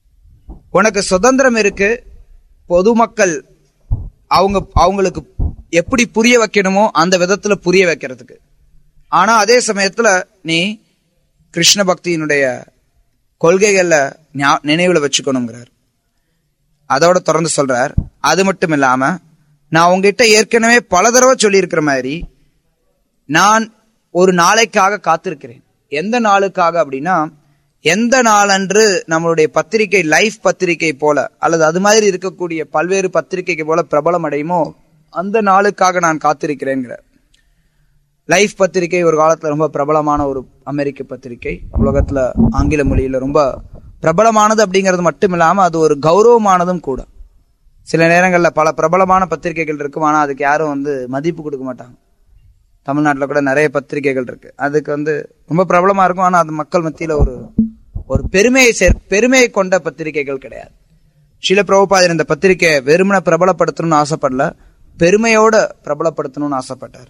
உனக்கு சுதந்திரம் இருக்கு பொதுமக்கள் அவங்க அவங்களுக்கு எப்படி புரிய வைக்கணுமோ அந்த விதத்துல புரிய வைக்கிறதுக்கு ஆனா அதே சமயத்துல நீ கிருஷ்ண பக்தியினுடைய கொள்கைகள்ல ஞா- நினைவுல வச்சுக்கணுங்கிறார் அதோட தொடர்ந்து சொல்றார் அது மட்டும் இல்லாம நான் உங்ககிட்ட ஏற்கனவே பல தடவை சொல்லியிருக்கிற மாதிரி நான் ஒரு நாளைக்காக காத்திருக்கிறேன் எந்த நாளுக்காக அப்படின்னா எந்த நாளன்று நம்மளுடைய பத்திரிகை லைஃப் பத்திரிகை போல அல்லது அது மாதிரி இருக்கக்கூடிய பல்வேறு பத்திரிகைக்கு போல பிரபலம் அடையுமோ அந்த நாளுக்காக நான் காத்திருக்கிறேங்கிற லைஃப் பத்திரிகை ஒரு காலத்துல ரொம்ப பிரபலமான ஒரு அமெரிக்க பத்திரிகை உலகத்துல ஆங்கில மொழியில ரொம்ப பிரபலமானது அப்படிங்கிறது மட்டும் இல்லாம அது ஒரு கௌரவமானதும் கூட சில நேரங்கள்ல பல பிரபலமான பத்திரிகைகள் இருக்கும் ஆனா அதுக்கு யாரும் வந்து மதிப்பு கொடுக்க மாட்டாங்க தமிழ்நாட்டுல கூட நிறைய பத்திரிகைகள் இருக்கு அதுக்கு வந்து ரொம்ப பிரபலமா இருக்கும் ஆனா அது மக்கள் மத்தியில ஒரு ஒரு பெருமையை சேர் பெருமையை கொண்ட பத்திரிகைகள் கிடையாது சில பிரபுபாதர் இந்த பத்திரிகையை வெறுமனை பிரபலப்படுத்தணும்னு ஆசைப்படல பெருமையோட பிரபலப்படுத்தணும்னு ஆசைப்பட்டார்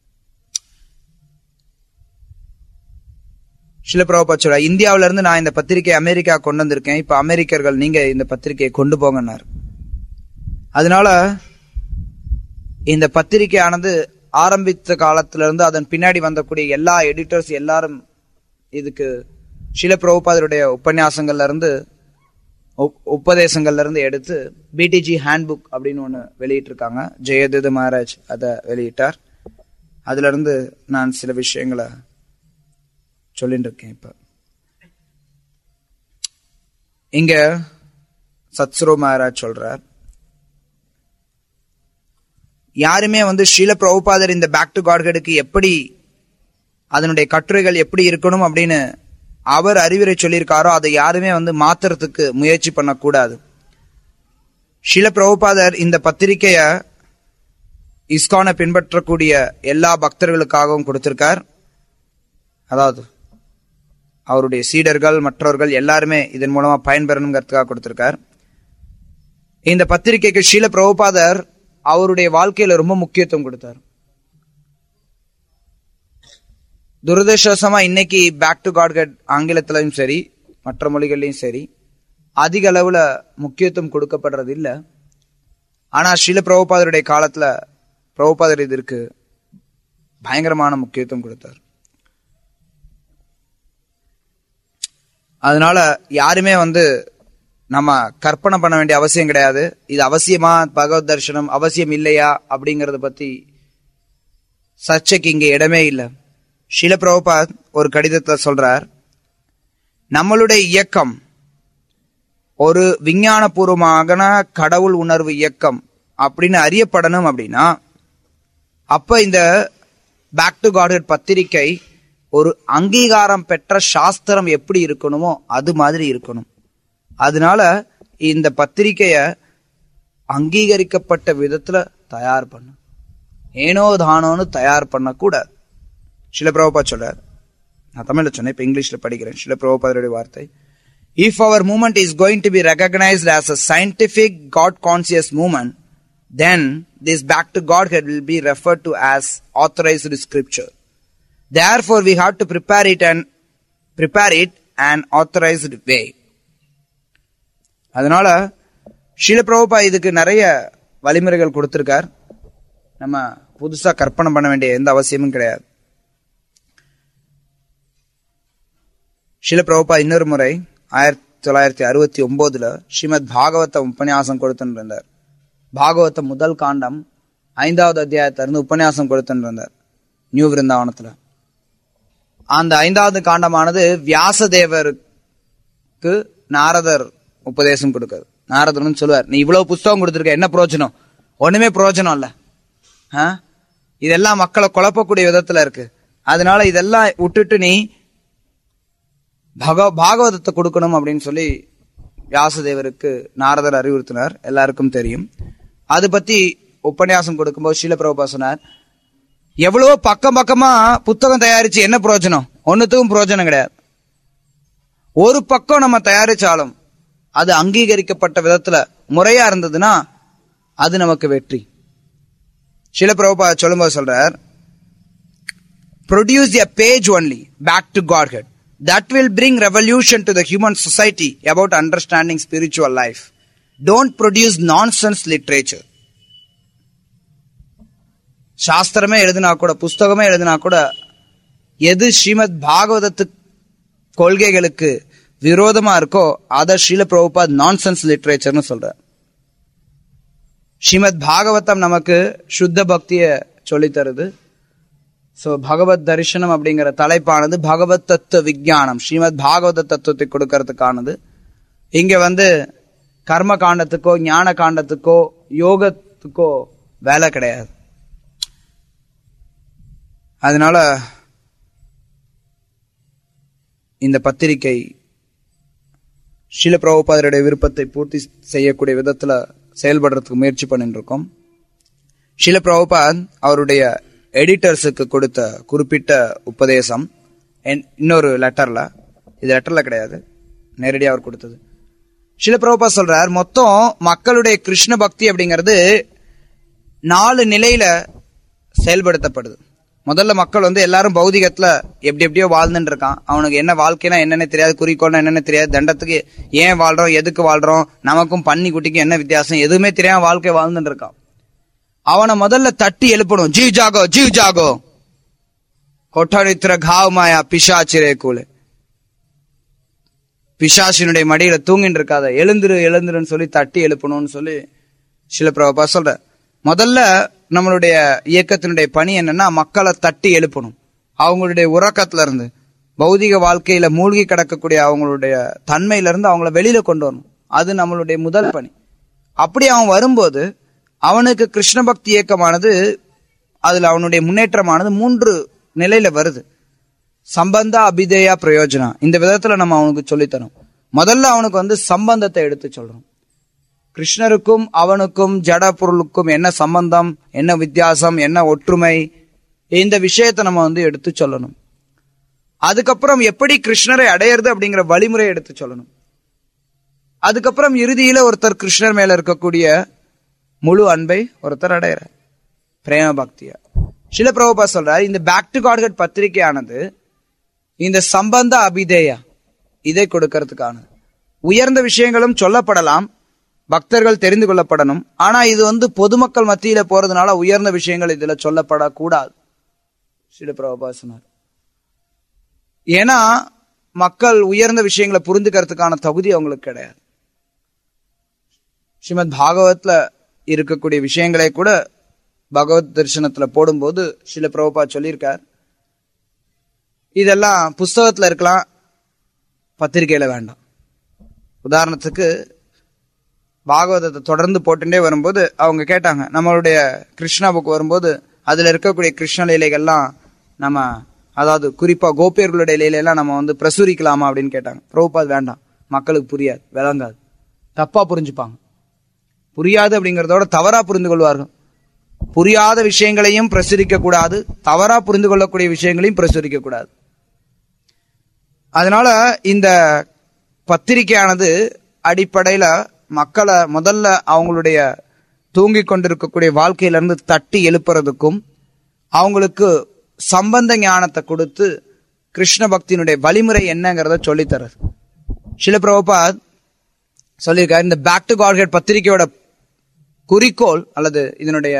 சில பிரபுபா சொல்ல இந்தியாவில இருந்து நான் இந்த பத்திரிகை அமெரிக்கா கொண்டு வந்திருக்கேன் இப்ப அமெரிக்கர்கள் நீங்க இந்த பத்திரிகையை கொண்டு போங்கன்னாரு அதனால இந்த பத்திரிகையானது ஆரம்பித்த காலத்துல இருந்து அதன் பின்னாடி வந்தக்கூடிய எல்லா எடிட்டர்ஸ் எல்லாரும் இதுக்கு சில பிரபுபாதருடைய உபன்யாசங்கள்ல இருந்து உப்- உபதேசங்கள்ல இருந்து எடுத்து பிடிஜி ஹேண்ட்புக் அப்படின்னு ஒண்ணு வெளியிட்டிருக்காங்க ஜெயதித மகாராஜ் அதை வெளியிட்டார் அதுல இருந்து நான் சில விஷயங்களை சொல்லிட்டு இருக்கேன் இப்ப இங்க சத்ஸ்ரோ மகாராஜ் சொல்றார் யாருமே வந்து ஸ்ரீல பிரபுபாதர் இந்த பேக் டு காட்கடுக்கு எப்படி அதனுடைய கட்டுரைகள் எப்படி இருக்கணும் அப்படின்னு அவர் அறிவுரை சொல்லியிருக்காரோ அதை யாருமே வந்து மாத்துறதுக்கு முயற்சி பண்ணக்கூடாது ஷீல பிரபுபாதர் இந்த பத்திரிகைய இஸ்கானை பின்பற்றக்கூடிய எல்லா பக்தர்களுக்காகவும் கொடுத்திருக்கார் அதாவது அவருடைய சீடர்கள் மற்றவர்கள் எல்லாருமே இதன் மூலமா பயன்பெறணுங்கிறதுக்காக கொடுத்திருக்கார் இந்த பத்திரிகைக்கு ஷீல பிரபுபாதர் அவருடைய வாழ்க்கையில ரொம்ப முக்கியத்துவம் கொடுத்தார் துரதிருஷ்டவசமா இன்னைக்கு பேக் டு காட்கட் ஆங்கிலத்திலையும் சரி மற்ற மொழிகள்லயும் சரி அதிக அளவுல முக்கியத்துவம் கொடுக்கப்படுறது இல்ல ஆனா ஸ்ரீல பிரபுபாதருடைய காலத்துல பிரபுபாதர் இதற்கு பயங்கரமான முக்கியத்துவம் கொடுத்தார் அதனால யாருமே வந்து நம்ம கற்பனை பண்ண வேண்டிய அவசியம் கிடையாது இது அவசியமா பகவத் தரிசனம் அவசியம் இல்லையா அப்படிங்கறத பத்தி சர்ச்சைக்கு இங்க இடமே இல்லை ஷீல பிரபுபாத் ஒரு கடிதத்துல சொல்றார் நம்மளுடைய இயக்கம் ஒரு விஞ்ஞானபூர்வமான கடவுள் உணர்வு இயக்கம் அப்படின்னு அறியப்படணும் அப்படின்னா அப்ப இந்த பேக் டு காட் பத்திரிகை ஒரு அங்கீகாரம் பெற்ற சாஸ்திரம் எப்படி இருக்கணுமோ அது மாதிரி இருக்கணும் அதனால இந்த பத்திரிகைய அங்கீகரிக்கப்பட்ட விதத்துல தயார் பண்ணும் ஏனோ தானோன்னு தயார் பண்ணக்கூடாது சில பிரபுபா சொல்றார் நான் தமிழ்ல சொன்னேன் இப்ப இங்கிலீஷ்ல படிக்கிறேன் சில பிரபுபாதருடைய வார்த்தை if our movement is going to be recognized as a scientific God conscious movement then this back to Godhead will be referred to as authorized scripture therefore we have to prepare it and prepare it an authorized way அதனால ஷீல பிரபுபா இதுக்கு நிறைய வழிமுறைகள் கொடுத்திருக்கார் நம்ம புதுசா கற்பனை பண்ண வேண்டிய எந்த அவசியமும் கிடையாது ஷீல பிரபுபா இன்னொரு முறை ஆயிரத்தி தொள்ளாயிரத்தி அறுபத்தி ஒன்பதுல ஸ்ரீமத் பாகவதம் உபன்யாசம் கொடுத்துட்டு இருந்தார் பாகவதம் முதல் காண்டம் ஐந்தாவது அத்தியாயத்துல இருந்து உபன்யாசம் கொடுத்துட்டு இருந்தார் நியூ விருந்தாவனத்துல அந்த ஐந்தாவது காண்டமானது வியாசதேவருக்கு நாரதர் உபதேசம் கொடுக்காரு நாரதர் வந்து சொல்லுவார் நீ இவ்வளவு புஸ்தகம் கொடுத்துருக்க என்ன பிரயோஜனம் ஒண்ணுமே பிரயோஜனம் இல்ல ஆ? இதெல்லாம் மக்களை குழப்பக்கூடிய விதத்துல இருக்கு அதனால இதெல்லாம் விட்டுட்டு நீ பக பாகவதத்தை கொடுக்கணும் அப்படின்னு சொல்லி வியாசதேவருக்கு நாரதர் அறிவுறுத்தினார் எல்லாருக்கும் தெரியும் அது பத்தி உபன்யாசம் கொடுக்கும்போது ஸ்ரீல பிரபுபா சொன்னார் எவ்வளவோ பக்கம் பக்கமா புத்தகம் தயாரிச்சு என்ன பிரயோஜனம் ஒன்னுத்துக்கும் பிரயோஜனம் கிடையாது ஒரு பக்கம் நம்ம தயாரிச்சாலும் அது அங்கீகரிக்கப்பட்ட விதத்துல முறையா இருந்ததுன்னா அது நமக்கு வெற்றி சில பிரபுபா சொல்லும்போது சொல்றார் produce a page only back to Godhead. That will bring revolution to the human society about understanding spiritual life. Don't produce nonsense literature. சாஸ்திரமே எழுதினா கூட புஸ்தகமே எழுதினா கூட எது ஸ்ரீமத் பாகவதத்து கொள்கைகளுக்கு விரோதமா இருக்கோ அதை ஸ்ரீல பிரபுபாத் நான்சென்ஸ் லிட்ரேச்சர்னு சொல்றார் ஸ்ரீமத் பாகவதம் நமக்கு சுத்த பக்திய சொல்லித் தருது ஸோ பகவத் தரிசனம் அப்படிங்கிற தலைப்பானது பகவத் தத்துவ விஞ்ஞானம் ஸ்ரீமத் பாகவத தத்துவத்தை கொடுக்கறதுக்கானது இங்க வந்து கர்ம காண்டத்துக்கோ ஞான காண்டத்துக்கோ யோகத்துக்கோ வேலை கிடையாது அதனால இந்த பத்திரிகை ஸ்ரீல பிரபுபாதருடைய விருப்பத்தை பூர்த்தி செய்யக்கூடிய விதத்துல செயல்படுறதுக்கு முயற்சி பண்ணிட்டு இருக்கோம் ஷில பிரபுபாத் அவருடைய எடிட்டர்ஸுக்கு கொடுத்த குறிப்பிட்ட உபதேசம் என்- இன்னொரு லெட்டர்ல இது லெட்டர்ல கிடையாது நேரடியாக அவர் கொடுத்தது ஷில பிரபுபாத் சொல்றார் மொத்தம் மக்களுடைய கிருஷ்ண பக்தி அப்படிங்கிறது நாலு நிலையில செயல்படுத்தப்படுது முதல்ல மக்கள் வந்து எல்லாரும் பௌதிகத்துல எப்படி எப்படியோ வாழ்ந்துட்டு இருக்கான் அவனுக்கு என்ன வாழ்க்கைனா என்னன்னு தெரியாது குறிக்கோள்னா என்னன்னு தெரியாது தண்டத்துக்கு ஏன் வாழ்றோம் எதுக்கு வாழ்றோம் நமக்கும் பன்னி குட்டிக்கும் என்ன வித்தியாசம் எதுவுமே தெரியாம வாழ்க்கை வாழ்ந்துட்டு இருக்கான் அவனை முதல்ல தட்டி எழுப்பணும் ஜீவ் ஜாகோ ஜீவ் ஜாகோ கொட்டரித்திர காவ் மாயா பிசாச்சிரே கூலே பிசாசினுடைய மடியில தூங்கிட்டு இருக்காத எழுந்துரு எழுந்துருன்னு சொல்லி தட்டி எழுப்பணும்னு சொல்லி சில பிரபா சொல்ற முதல்ல நம்மளுடைய இயக்கத்தினுடைய பணி என்னன்னா மக்களை தட்டி எழுப்பணும் அவங்களுடைய உறக்கத்துல இருந்து பௌதிக வாழ்க்கையில மூழ்கி கிடக்கக்கூடிய அவங்களுடைய தன்மையில இருந்து அவங்கள வெளியில கொண்டு வரணும் அது நம்மளுடைய முதல் பணி அப்படி அவன் வரும்போது அவனுக்கு கிருஷ்ண பக்தி இயக்கமானது அதுல அவனுடைய முன்னேற்றமானது மூன்று நிலையில வருது சம்பந்த அபிதேயா பிரயோஜனா இந்த விதத்துல நம்ம அவனுக்கு சொல்லித்தரோம் முதல்ல அவனுக்கு வந்து சம்பந்தத்தை எடுத்து சொல்றோம் கிருஷ்ணருக்கும் அவனுக்கும் ஜட பொருளுக்கும் என்ன சம்பந்தம் என்ன வித்தியாசம் என்ன ஒற்றுமை இந்த விஷயத்தை நம்ம வந்து எடுத்து சொல்லணும் அதுக்கப்புறம் எப்படி கிருஷ்ணரை அடையிறது அப்படிங்கிற வழிமுறை எடுத்து சொல்லணும் அதுக்கப்புறம் இறுதியில ஒருத்தர் கிருஷ்ணர் மேல இருக்கக்கூடிய முழு அன்பை ஒருத்தர் அடையிறார் பிரேம பக்தியா சில பிரபுபா சொல்றார் இந்த பேக் டு காட்கட் பத்திரிகையானது இந்த சம்பந்த அபிதேயா இதை கொடுக்கறதுக்கானது உயர்ந்த விஷயங்களும் சொல்லப்படலாம் பக்தர்கள் தெரிந்து கொள்ளப்படணும் ஆனா இது வந்து பொதுமக்கள் மத்தியில போறதுனால உயர்ந்த விஷயங்கள் இதுல சொல்லப்படக்கூடாது சில பிரபுபா சொன்னார் ஏன்னா மக்கள் உயர்ந்த விஷயங்களை புரிந்துக்கிறதுக்கான தகுதி அவங்களுக்கு கிடையாது ஸ்ரீமத் பாகவத்ல இருக்கக்கூடிய விஷயங்களை கூட பகவத் தரிசனத்துல போடும்போது சில பிரபுபா சொல்லியிருக்கார் இதெல்லாம் புஸ்தகத்துல இருக்கலாம் பத்திரிகையில வேண்டாம் உதாரணத்துக்கு பாகவதத்தை தொடர்ந்து போட்டுட்டே வரும்போது அவங்க கேட்டாங்க நம்மளுடைய கிருஷ்ணா புக் வரும்போது அதுல இருக்கக்கூடிய கிருஷ்ண லீலைகள்லாம் நம்ம அதாவது குறிப்பா கோபியர்களுடைய லீலையெல்லாம் நம்ம வந்து பிரசுரிக்கலாமா அப்படின்னு கேட்டாங்க பிரபுபாத் வேண்டாம் மக்களுக்கு புரியாது விளங்காது தப்பா புரிஞ்சுப்பாங்க புரியாது அப்படிங்கறதோட தவறா புரிந்து கொள்வார்கள் புரியாத விஷயங்களையும் பிரசுரிக்க கூடாது தவறா புரிந்து கொள்ளக்கூடிய விஷயங்களையும் பிரசுரிக்க கூடாது அதனால இந்த பத்திரிகையானது அடிப்படையில மக்களை முதல்ல அவங்களுடைய தூங்கிக் கொண்டிருக்கக்கூடிய வாழ்க்கையில இருந்து தட்டி எழுப்புறதுக்கும் அவங்களுக்கு சம்பந்த ஞானத்தை கொடுத்து கிருஷ்ண பக்தியினுடைய வழிமுறை என்னங்கிறத சொல்லித்தரது சில பிரபுபாத் சொல்லியிருக்காரு இந்த பேக் டு காட்ஹெட் பத்திரிகையோட குறிக்கோள் அல்லது இதனுடைய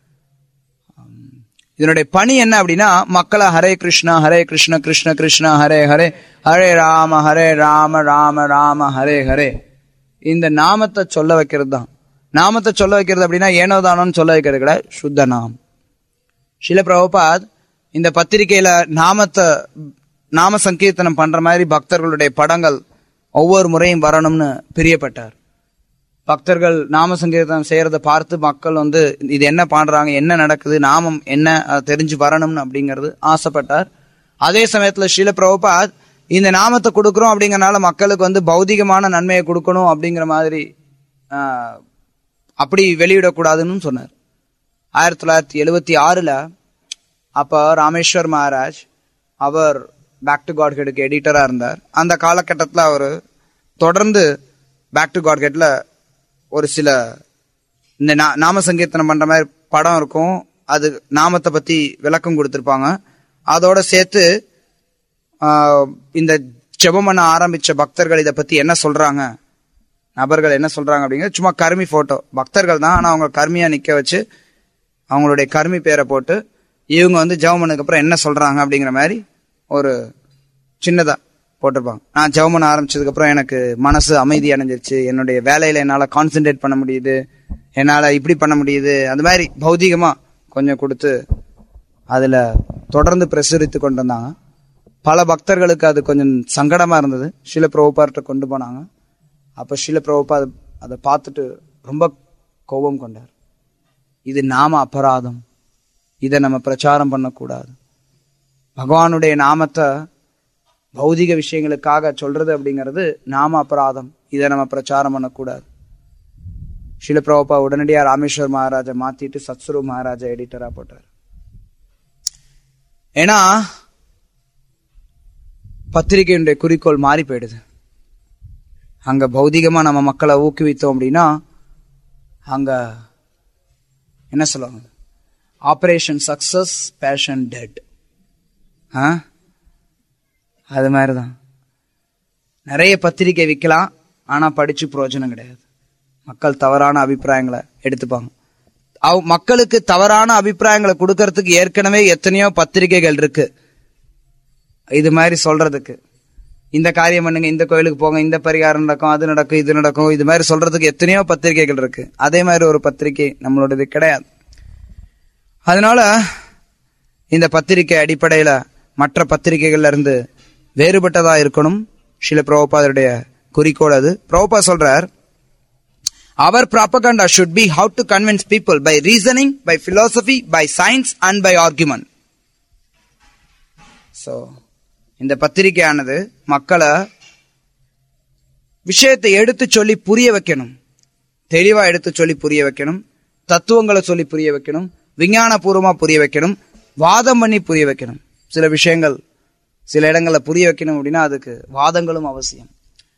ஹம், இதனுடைய பணி என்ன அப்படின்னா மக்களை ஹரே கிருஷ்ணா ஹரே கிருஷ்ண கிருஷ்ண கிருஷ்ணா ஹரே ஹரே ஹரே ராம ஹரே ராம ராம ராம ஹரே ஹரே இந்த நாமத்தை சொல்ல வைக்கிறது தான் நாமத்தை சொல்ல வைக்கிறது அப்படின்னா ஏனோ தானோன்னு சொல்ல வைக்கிறது கிடையாது சுத்த நாம் ஷில பிரபுபாத் இந்த பத்திரிகையில நாமத்தை நாம சங்கீர்த்தனம் பண்ற மாதிரி பக்தர்களுடைய படங்கள் ஒவ்வொரு முறையும் வரணும்னு பிரியப்பட்டார் பக்தர்கள் நாம சங்கீர்த்தனம் செய்யறத பார்த்து மக்கள் வந்து இது என்ன பாடுறாங்க என்ன நடக்குது நாமம் என்ன அதை தெரிஞ்சு வரணும்னு அப்படிங்கிறது ஆசைப்பட்டார் அதே சமயத்துல ஸ்ரீல பிரபுபாத் இந்த நாமத்தை கொடுக்குறோம் அப்படிங்கறனால மக்களுக்கு வந்து பௌதிகமான நன்மையை கொடுக்கணும் அப்படிங்கிற மாதிரி ஆஹ், அப்படி வெளியிடக்கூடாதுன்னு சொன்னார் ஆயிரத்தி தொள்ளாயிரத்தி எழுவத்தி ஆறுல அப்ப ராமேஸ்வர் மகாராஜ் அவர் பேக் டு காட்ஹெடுக்கு எடிட்டரா இருந்தார் அந்த காலகட்டத்தில் அவர் தொடர்ந்து பேக் டு காட்ஹெட்ல ஒரு சில இந்த நா- நாம சங்கீர்த்தனம் பண்ற மாதிரி படம் இருக்கும் அது நாமத்தை பத்தி விளக்கம் கொடுத்திருப்பாங்க அதோட சேர்த்து ஆஹ், இந்த ஜெபம் பண்ண ஆரம்பிச்ச பக்தர்கள் இதை பத்தி என்ன சொல்றாங்க நபர்கள் என்ன சொல்றாங்க அப்படிங்கிறது சும்மா கருமி போட்டோ பக்தர்கள் தான் ஆனா அவங்க கருமியா நிக்க வச்சு அவங்களுடைய கர்மி பேரை போட்டு இவங்க வந்து ஜெபம் பண்ணதுக்கு அப்புறம் என்ன சொல்றாங்க அப்படிங்கிற மாதிரி ஒரு சின்னதா போட்டிருப்பாங்க நான் ஜெபம் பண்ண ஆரம்பிச்சதுக்கு அப்புறம் எனக்கு மனசு அமைதி அடைஞ்சிருச்சு என்னுடைய வேலையில என்னால கான்சென்ட்ரேட் பண்ண முடியுது என்னால இப்படி பண்ண முடியுது அந்த மாதிரி பௌதிகமா கொஞ்சம் கொடுத்து அதுல தொடர்ந்து பிரசுரித்து கொண்டு வந்தாங்க பல பக்தர்களுக்கு அது கொஞ்சம் சங்கடமா இருந்தது ஷில பிரபுபார்ட்ட கொண்டு போனாங்க அப்ப ஷில பிரபுபா அதை அதை பார்த்துட்டு ரொம்ப கோபம் கொண்டார் இது நாம அபராதம் இதை நம்ம பிரச்சாரம் பண்ணக்கூடாது பகவானுடைய நாமத்தை பௌதிக விஷயங்களுக்காக சொல்றது அப்படிங்கிறது நாம அபராதம் இதை நம்ம பிரச்சாரம் பண்ணக்கூடாது ஷில பிரபுபா உடனடியா ராமேஸ்வர் மகாராஜா மாத்திட்டு சத்சுரு மகாராஜா எடிட்டரா போட்டார் ஏன்னா பத்திரிகையுடைய குறிக்கோள் மாறி போயிடுது அங்க பௌதிகமா நம்ம மக்களை ஊக்குவித்தோம் அப்படின்னா அங்க என்ன சொல்லுவாங்க ஆபரேஷன் சக்சஸ் பேஷன் டெட் ஆ அது மாதிரிதான் நிறைய பத்திரிகை விற்கலாம் ஆனா படிச்சு பிரயோஜனம் கிடையாது மக்கள் தவறான அபிப்பிராயங்களை எடுத்துப்பாங்க அவ மக்களுக்கு தவறான அபிப்பிராயங்களை கொடுக்கறதுக்கு ஏற்கனவே எத்தனையோ பத்திரிகைகள் இருக்கு இது மாதிரி சொல்றதுக்கு இந்த காரியம் பண்ணுங்க இந்த கோயிலுக்கு போங்க இந்த பரிகாரம் நடக்கும் அது நடக்கும் இது நடக்கும் இது மாதிரி சொல்றதுக்கு எத்தனையோ பத்திரிகைகள் இருக்கு அதே மாதிரி ஒரு பத்திரிகை நம்மளோடது கிடையாது அதனால இந்த பத்திரிகை அடிப்படையில மற்ற பத்திரிகைகள்ல இருந்து வேறுபட்டதா இருக்கணும் சில பிரபுபாதருடைய குறிக்கோள் அது பிரபுபா சொல்றார் அவர் propaganda should be how to convince people by reasoning, by philosophy, by science and by argument. So, இந்த பத்திரிகையானது மக்களை விஷயத்தை எடுத்து சொல்லி புரிய வைக்கணும் தெளிவா எடுத்து சொல்லி புரிய வைக்கணும் தத்துவங்களை சொல்லி புரிய வைக்கணும் விஞ்ஞானபூர்வமா புரிய வைக்கணும் வாதம் பண்ணி புரிய வைக்கணும் சில விஷயங்கள் சில இடங்கள்ல புரிய வைக்கணும் அப்படின்னா அதுக்கு வாதங்களும் அவசியம்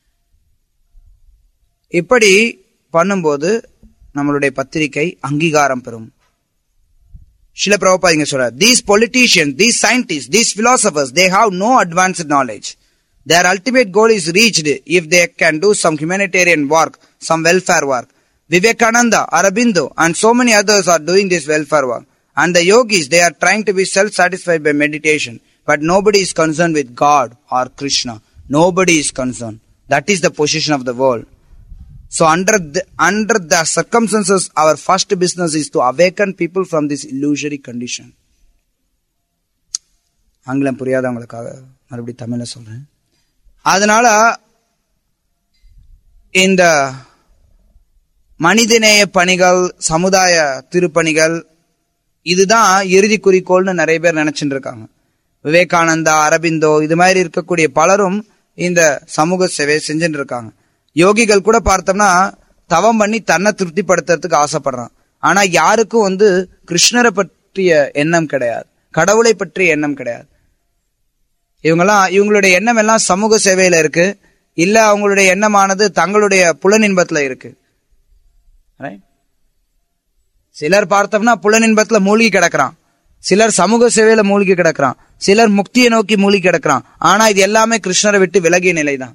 இப்படி பண்ணும்போது நம்மளுடைய பத்திரிகை அங்கீகாரம் பெறும் சில பிரபுபா இங்க சொல்றார் these politician these scientist these philosophers they have no advanced knowledge their ultimate goal is reached if they can do some humanitarian work some welfare work Vivekananda Aurobindo and so many others are doing this welfare work and the yogis they are trying to be self satisfied by meditation but nobody is concern with God or Krishna nobody is concern that is the position of the world So under the, under the circumstances, our first business is to awaken people from this illusory condition. ஆங்கிலம் புரியாதவங்களுக்காக மறுபடியும் தமிழ்ல சொல்றேன் அதனால இந்த மனிதநேய பணிகள் சமுதாய திருப்பணிகள் இதுதான் இறுதி குறிக்கோள்னு நிறைய பேர் நினைச்சுட்டு இருக்காங்க விவேகானந்தா அரபிந்தோ இது மாதிரி இருக்கக்கூடிய பலரும் இந்த சமூக சேவையை செஞ்சுட்டு இருக்காங்க யோகிகள் கூட பார்த்தோம்னா தவம் பண்ணி தன்னை திருப்திப்படுத்துறதுக்கு ஆசைப்படுறான் ஆனா யாருக்கும் வந்து கிருஷ்ணரை பற்றிய எண்ணம் கிடையாது கடவுளை பற்றிய எண்ணம் கிடையாது இவங்கெல்லாம் இவங்களுடைய எண்ணம் எல்லாம் சமூக சேவையில இருக்கு இல்ல அவங்களுடைய எண்ணமானது தங்களுடைய புலனின்பத்துல இருக்கு Right? சிலர் பார்த்தோம்னா புலனின்பத்துல மூழ்கி கிடக்குறான் சிலர் சமூக சேவையில மூழ்கி கிடக்குறான் சிலர் முக்தியை நோக்கி மூழ்கி கிடக்குறான் ஆனா இது எல்லாமே கிருஷ்ணரை விட்டு விலகிய நிலைதான்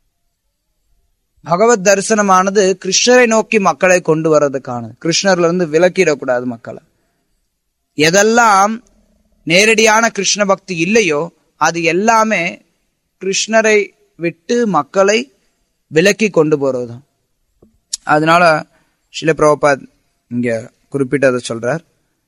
பகவத் தரிசனமானது கிருஷ்ணரை நோக்கி மக்களை கொண்டு வர்றதுக்கானது கிருஷ்ணர்ல இருந்து விலக்கிடக்கூடாது மக்களை எதெல்லாம் நேரடியான கிருஷ்ண பக்தி இல்லையோ அது எல்லாமே கிருஷ்ணரை விட்டு மக்களை விலக்கி கொண்டு போறதுதான் அதனால சில பிரபுபாத் இங்க குறிப்பிட்டதை சொல்றார்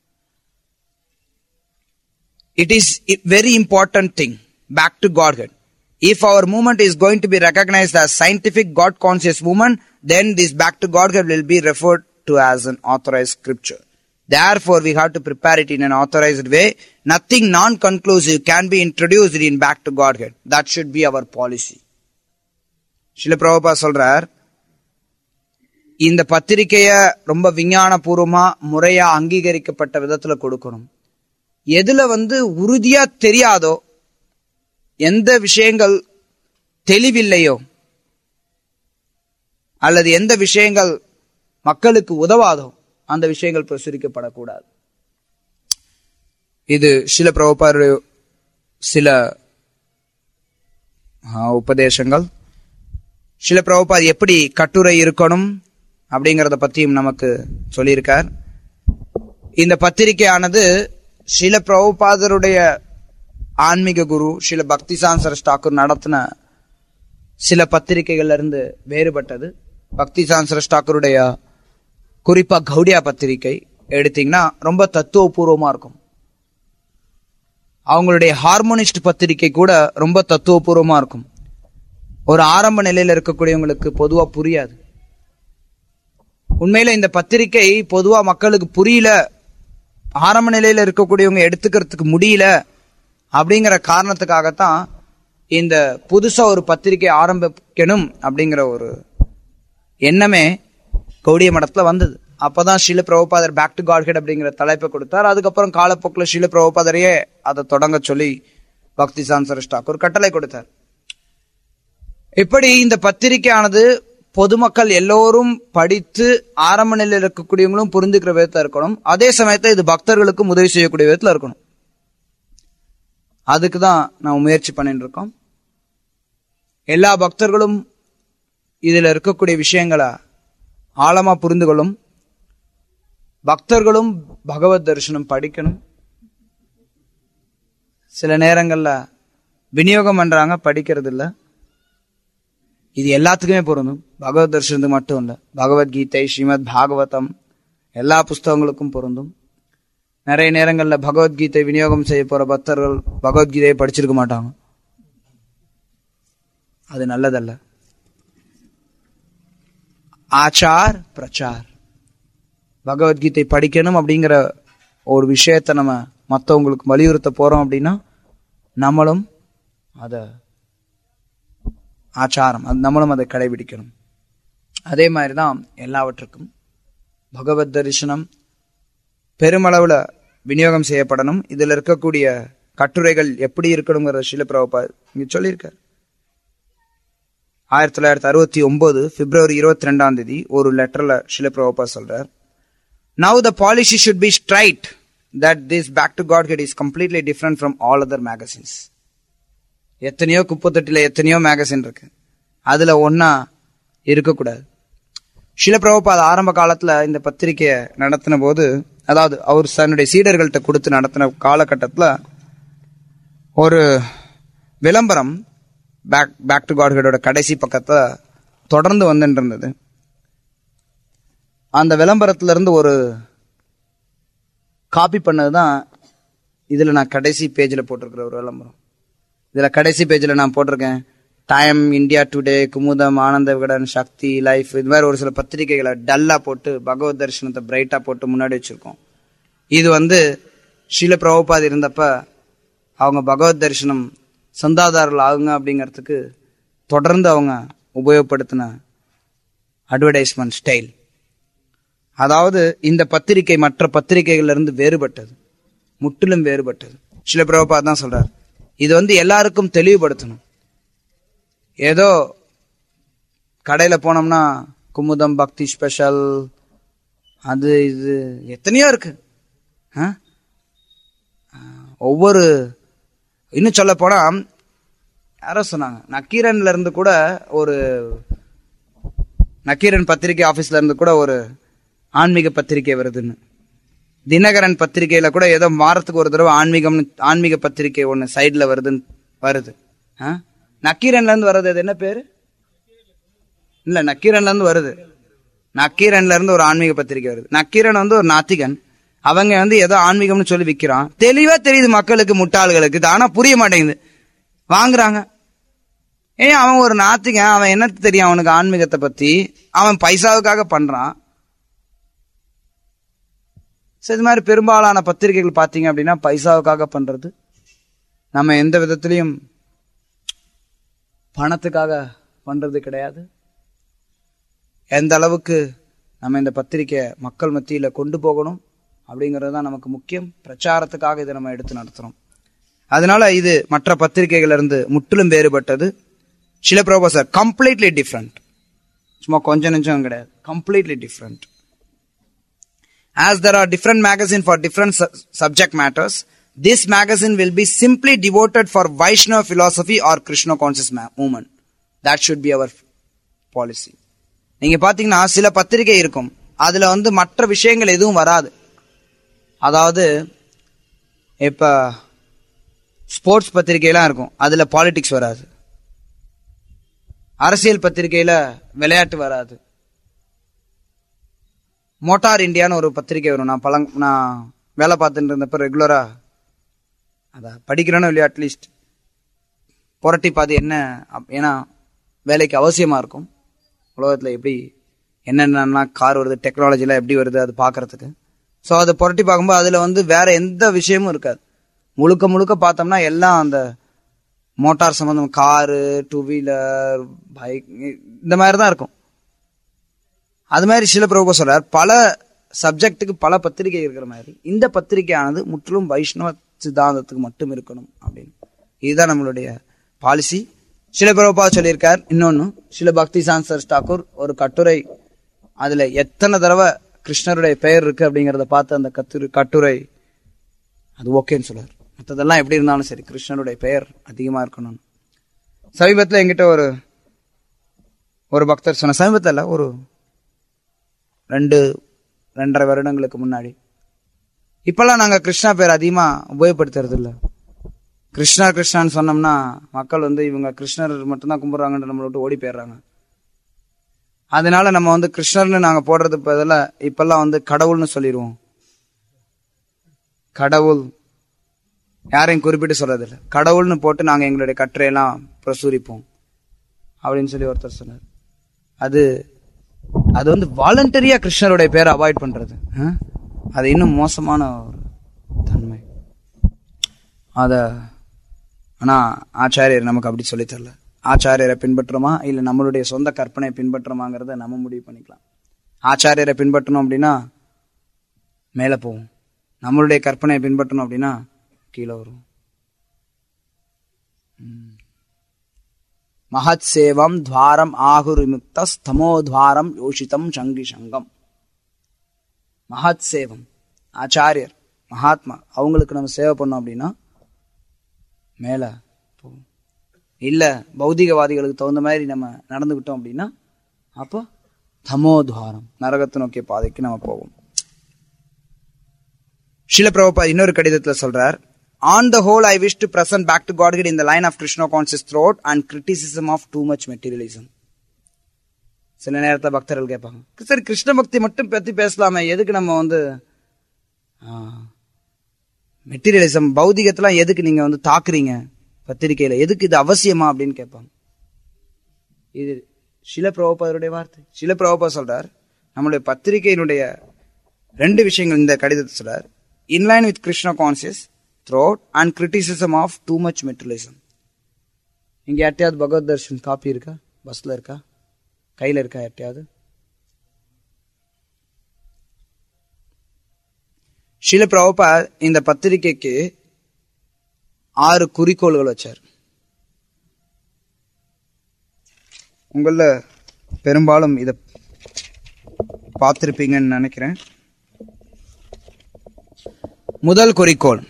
it is a very important thing back to godhead if our movement is going to be recognized as scientific god conscious movement then this back to godhead will be referred to as an authorized scripture therefore we have to prepare it in an authorized way nothing non conclusive can be introduced in back to godhead that should be our policy சில பிரபுபா சொல்றார் இந்த பத்திரிகைய ரொம்ப விஞ்ஞான பூர்வமா முறையா அங்கீகரிக்கப்பட்ட விதத்துல கொடுக்கணும் எதுல வந்து உறுதியா தெரியாதோ எந்த விஷயங்கள் தெளிவில்லையோ அல்லது எந்த விஷயங்கள் மக்களுக்கு உதவாதோ அந்த விஷயங்கள் பிரசுரிக்கப்படக்கூடாது இது சில பிரபுபாருடைய சில ஆ, உபதேசங்கள் சில பிரபுபாத் எப்படி கட்டுரை இருக்கணும் அப்படிங்கறத பத்தியும் நமக்கு சொல்லியிருக்கார் இந்த பத்திரிகையானது ஸ்ரீல பிரபுபாதருடைய ஆன்மீக குரு ஸ்ரீல பக்தி சான்சரஸ் டாக்கூர் நடத்தின சில பத்திரிகைகள்ல இருந்து வேறுபட்டது பக்தி சான்சரஸ் டாக்கூருடைய குறிப்பா கௌடியா பத்திரிகை எடுத்தீங்கன்னா ரொம்ப தத்துவபூர்வமா இருக்கும் அவங்களுடைய ஹார்மோனிஸ்ட் பத்திரிகை கூட ரொம்ப தத்துவபூர்வமா இருக்கும் ஒரு ஆரம்ப நிலையில இருக்கக்கூடியவங்களுக்கு பொதுவா புரியாது உண்மையில இந்த பத்திரிகை பொதுவா மக்களுக்கு புரியல ஆரம்ப நிலையில இருக்கக்கூடியவங்க எடுத்துக்கிறதுக்கு முடியல அப்படிங்கிற காரணத்துக்காகத்தான் இந்த புதுசா ஒரு பத்திரிகை ஆரம்பிக்கணும் அப்படிங்கிற ஒரு எண்ணமே கௌடிய மடத்துல வந்தது அப்பதான் ஸ்ரீல பிரபுபாதர் பேக் டு காட்ஹெட் அப்படிங்கிற தலைப்பை கொடுத்தார் அதுக்கப்புறம் காலப்போக்கில் ஸ்ரீல பிரபுபாதரையே அதை தொடங்க சொல்லி பக்தி சான்சரஸ் டாக்கூர் கட்டளை கொடுத்தார் இப்படி இந்த பத்திரிகையானது பொதுமக்கள் எல்லோரும் படித்து ஆரம்ப நிலையில் இருக்கக்கூடியவங்களும் புரிஞ்சுக்கிற விதத்துல இருக்கணும் அதே சமயத்துல இது பக்தர்களுக்கும் உதவி செய்யக்கூடிய விதத்துல இருக்கணும் அதுக்கு தான் நான் முயற்சி பண்ணிட்டு இருக்கோம் எல்லா பக்தர்களும் இதுல இருக்கக்கூடிய விஷயங்களை ஆழமா புரிந்து கொள்ளும் பக்தர்களும் பகவத் தரிசனம் படிக்கணும் சில நேரங்கள்ல விநியோகம் பண்றாங்க படிக்கிறது இல்ல இது எல்லாத்துக்குமே பொருந்தும் பகவத் தரிசனத்துக்கு மட்டும் இல்ல பகவத்கீதை ஸ்ரீமத் பாகவதம் எல்லா புஸ்தகங்களுக்கும் பொருந்தும் நிறைய நேரங்கள்ல பகவத்கீதை விநியோகம் செய்ய போற பக்தர்கள் பகவத்கீதையை படிச்சிருக்க மாட்டாங்க அது நல்லதல்ல ஆச்சார் பிரச்சார் பகவத்கீதை படிக்கணும் அப்படிங்கிற ஒரு விஷயத்தை நம்ம மற்றவங்களுக்கு வலியுறுத்த போறோம் அப்படின்னா நம்மளும் அத ஆச்சாரம் அது நம்மளும் அதை கடைபிடிக்கணும் அதே மாதிரி தான் எல்லாவற்றுக்கும் பகவத் தரிசனம் பெருமளவுல விநியோகம் செய்யப்படணும் இதுல இருக்கக்கூடிய கட்டுரைகள் எப்படி இருக்கணுங்கிற ஷில பிரபா இங்க சொல்லியிருக்காரு ஆயிரத்தி தொள்ளாயிரத்தி அறுபத்தி ஒன்பது பிப்ரவரி இருபத்தி ரெண்டாம் தேதி ஒரு லெட்டர்ல ஷில பிரபா சொல்றார் now the policy should be straight that this back to Godhead is completely different from all other magazines எத்தனையோ குப்பத்தொட்டில எத்தனையோ மேகசின் இருக்கு அதுல ஒன்னா இருக்கக்கூடாது ஷில பிரபுபாத் ஆரம்ப காலத்துல இந்த பத்திரிகையை நடத்தின போது அதாவது அவர் தன்னுடைய சீடர்கள்ட்ட கொடுத்து நடத்தின காலகட்டத்துல ஒரு விளம்பரம் பேக் பேக் டு காட்ஹெடோட கடைசி பக்கத்துல தொடர்ந்து வந்துட்டு இருந்தது அந்த விளம்பரத்துல இருந்து ஒரு காப்பி பண்ணதுதான் இதுல நான் கடைசி பேஜ்ல போட்டிருக்கிற ஒரு விளம்பரம் இதுல கடைசி பேஜ்ல நான் போட்டிருக்கேன் டைம் இந்தியா டுடே குமுதம் ஆனந்த விகடன் சக்தி லைஃப் இது மாதிரி ஒரு சில பத்திரிகைகளை டல்லா போட்டு பகவத் தரிசனத்தை பிரைட்டா போட்டு முன்னாடி வச்சிருக்கோம் இது வந்து ஷீல பிரபுபாத் இருந்தப்ப அவங்க பகவத் தரிசனம் சந்தாதாரர்கள் ஆகுங்க அப்படிங்கிறதுக்கு தொடர்ந்து அவங்க உபயோகப்படுத்தின அட்வர்டைஸ்மெண்ட் ஸ்டைல் அதாவது இந்த பத்திரிகை மற்ற பத்திரிகைகள்ல இருந்து வேறுபட்டது முற்றிலும் வேறுபட்டது சில பிரபுபாத் தான் சொல்றார் இது வந்து எல்லாருக்கும் தெளிவுபடுத்தணும் ஏதோ கடையில போனோம்னா குமுதம் பக்தி ஸ்பெஷல் அது இது எத்தனையோ இருக்கு ஆ? ஒவ்வொரு இன்னும் சொல்ல போனா யாரோ சொன்னாங்க நக்கீரன்ல இருந்து கூட ஒரு நக்கீரன் பத்திரிகை ஆபீஸ்ல இருந்து கூட ஒரு ஆன்மீக பத்திரிகை வருதுன்னு தினகரன் பத்திரிகையில கூட ஏதோ வாரத்துக்கு ஒரு தடவை ஆன்மீகம் ஆன்மீக பத்திரிகை ஒன்னு சைடுல வருதுன்னு வருது ஆ? நக்கீரன்ல இருந்து வர்றது அது என்ன பேரு இல்ல நக்கீரன்ல இருந்து வருது நக்கீரன்ல இருந்து ஒரு ஆன்மீக பத்திரிகை வருது நக்கீரன் வந்து ஒரு நாத்திகன் அவங்க வந்து ஏதோ ஆன்மீகம்னு சொல்லி விக்கிறான் தெளிவா தெரியுது மக்களுக்கு முட்டாள்களுக்கு இது ஆனா புரிய மாட்டேங்குது வாங்குறாங்க ஏன் அவன் ஒரு நாத்திகன் அவன் என்ன தெரியும் அவனுக்கு ஆன்மீகத்தை பத்தி அவன் பைசாவுக்காக பண்றான் சரி இது மாதிரி பெரும்பாலான பத்திரிகைகள் பார்த்தீங்க அப்படின்னா பைசாவுக்காக பண்றது நம்ம எந்த விதத்திலையும் பணத்துக்காக பண்றது கிடையாது எந்த அளவுக்கு நம்ம இந்த பத்திரிக்கை மக்கள் மத்தியில கொண்டு போகணும் அப்படிங்கிறது தான் நமக்கு முக்கியம் பிரச்சாரத்துக்காக இதை நம்ம எடுத்து நடத்துறோம் அதனால இது மற்ற பத்திரிகைகள் இருந்து முற்றிலும் வேறுபட்டது சில ப்ரோபோசர் கம்ப்ளீட்லி டிஃப்ரெண்ட் சும்மா கொஞ்சம் நெஞ்சம் கிடையாது completely different As there are different magazines for different su- subject matters, this magazine will be simply devoted for Vaishnava philosophy or Krishna conscious ma- movement. That should be our policy. நீங்க பாத்தீங்கன்னா சில பத்திரிகை இருக்கும் அதுல வந்து மற்ற விஷயங்கள் எதுவும் வராது அதாவது இப்ப ஸ்போர்ட்ஸ் பத்திரிகைலாம் இருக்கும் அதுல பாலிடிக்ஸ் வராது அரசியல் பத்திரிகையில விளையாட்டு வராது மோட்டார் இந்தியான்னு ஒரு பத்திரிகை வரும் நான் பழங் நான் வேலை பார்த்துட்டு இருந்தப்ப ரெகுலரா அத படிக்கிறேன்னு இல்லையா அட்லீஸ்ட் புரட்டி பாது என்ன அப்- ஏன்னா வேலைக்கு அவசியமா இருக்கும் உலகத்துல எப்படி என்னென்ன கார் வருது டெக்னாலஜிலாம் எப்படி வருது அது பார்க்கறதுக்கு ஸோ அதை புரட்டி பார்க்கும்போது அதில் வந்து வேற எந்த விஷயமும் இருக்காது முழுக்க முழுக்க பார்த்தோம்னா எல்லாம் அந்த மோட்டார் சம்பந்தம் காரு டூ வீலர் பைக் இந்த மாதிரி தான் இருக்கும் அது மாதிரி சில பிரபு சொல்றார் பல சப்ஜெக்ட்டுக்கு பல பத்திரிகை இருக்கிற மாதிரி இந்த பத்திரிகையானது முற்றிலும் வைஷ்ணவ சித்தாந்தத்துக்கு மட்டும் இருக்கணும் அப்படின்னு இதுதான் நம்மளுடைய பாலிசி சில பிரபா சொல்லியிருக்கார் இன்னொன்னு சில பக்தி சான்சர் டாக்கூர் ஒரு கட்டுரை அதுல எத்தனை தடவை கிருஷ்ணருடைய பெயர் இருக்கு அப்படிங்கறத பார்த்து அந்த கத்துரு கட்டுரை அது ஓகேன்னு சொல்றாரு மற்றதெல்லாம் எப்படி இருந்தாலும் சரி கிருஷ்ணருடைய பெயர் அதிகமா இருக்கணும்னு சமீபத்துல என்கிட்ட ஒரு ஒரு பக்தர் சொன்ன சமீபத்தில் இல்ல, ஒரு ரெண்டு ரெண்டரை வருடங்களுக்கு முன்னாடி இப்பெல்லாம் நாங்க கிருஷ்ணா பேர் அதிகமா உபயோகப்படுத்துறது இல்ல கிருஷ்ணா கிருஷ்ணான்னு சொன்னோம்னா மக்கள் வந்து இவங்க கிருஷ்ணர் மட்டும்தான் கும்பிடுறாங்கன்ற நம்மளை விட்டு ஓடி போயிடுறாங்க அதனால நம்ம வந்து கிருஷ்ணர்னு நாங்க போடுறது பதிலா இப்பெல்லாம் வந்து கடவுள்னு சொல்லிடுவோம் கடவுள் யாரையும் குறிப்பிட்டு சொல்றது இல்ல கடவுள்னு போட்டு நாங்க எங்களுடைய கட்டுரையெல்லாம் பிரசுரிப்போம் அப்படின்னு சொல்லி ஒருத்தர் சொன்னார் அது அது வந்து வாலண்டரியா கிருஷ்ணருடைய பேரை அவாய்ட் பண்றது ஆ? அது இன்னும் மோசமான ஒரு தன்மை அத ஆனா ஆச்சாரியர் நமக்கு அப்படி சொல்லித் தரல ஆச்சாரியரை பின்பற்றுமா இல்ல நம்மளுடைய சொந்த கற்பனையை பின்பற்றுமாங்கிறத நம்ம முடிவு பண்ணிக்கலாம் ஆச்சாரியரை பின்பற்றணும் அப்படின்னா மேல போவோம் நம்மளுடைய கற்பனையை பின்பற்றணும் அப்படின்னா கீழே வரும் மகத் சேவம் துவாரம் ஆகுரிமுக்த ஸ்தமோத்வாரம் யோஷிதம் சங்கி சங்கம் மகத் சேவம் ஆச்சாரியர் மகாத்மா அவங்களுக்கு நம்ம சேவை பண்ணோம் அப்படின்னா மேல போவோம் இல்ல பௌதிகவாதிகளுக்கு தகுந்த மாதிரி நம்ம நடந்துக்கிட்டோம் அப்படின்னா அப்போ தமோத்வாரம் நரகத்தை நோக்கிய பாதைக்கு நம்ம போவோம் ஷில பிரபுபா இன்னொரு கடிதத்துல சொல்றார் on the whole I wish to present back to God in the line of Krishna conscious த்ரோட் and criticism of too much materialism சில நேரத்துல பக்தர்கள் கேட்பாங்க சரி கிருஷ்ண பக்தி மட்டும் பத்தி பேசலாமே எதுக்கு நம்ம வந்து மெட்டீரியலிசம் பௌதிகத்தெல்லாம் எதுக்கு நீங்க வந்து தாக்குறீங்க பத்திரிகையில எதுக்கு இது அவசியமா அப்படின்னு கேட்பாங்க இது சில பிரபுபாதருடைய வார்த்தை சில பிரபுபா சொல்றார் நம்மளுடைய பத்திரிகையினுடைய ரெண்டு விஷயங்கள் இந்த கடிதத்தை சொல்றார் இன்லைன் வித் கிருஷ்ணா கான்சியஸ் த்ரோட் and criticism of too much materialism இங்க யார்ட்டையாவது பகவத் தர்ஷன் காப்பி இருக்கா பஸ்ல இருக்கா கையில இருக்கா யார்ட்டையாவது ஷில பிரபுபா இந்த பத்திரிகைக்கு ஆறு குறிக்கோள்கள் வச்சார் உங்கள பெரும்பாலும் இத பார்த்திருப்பீங்கன்னு நினைக்கிறேன் முதல் குறிக்கோள்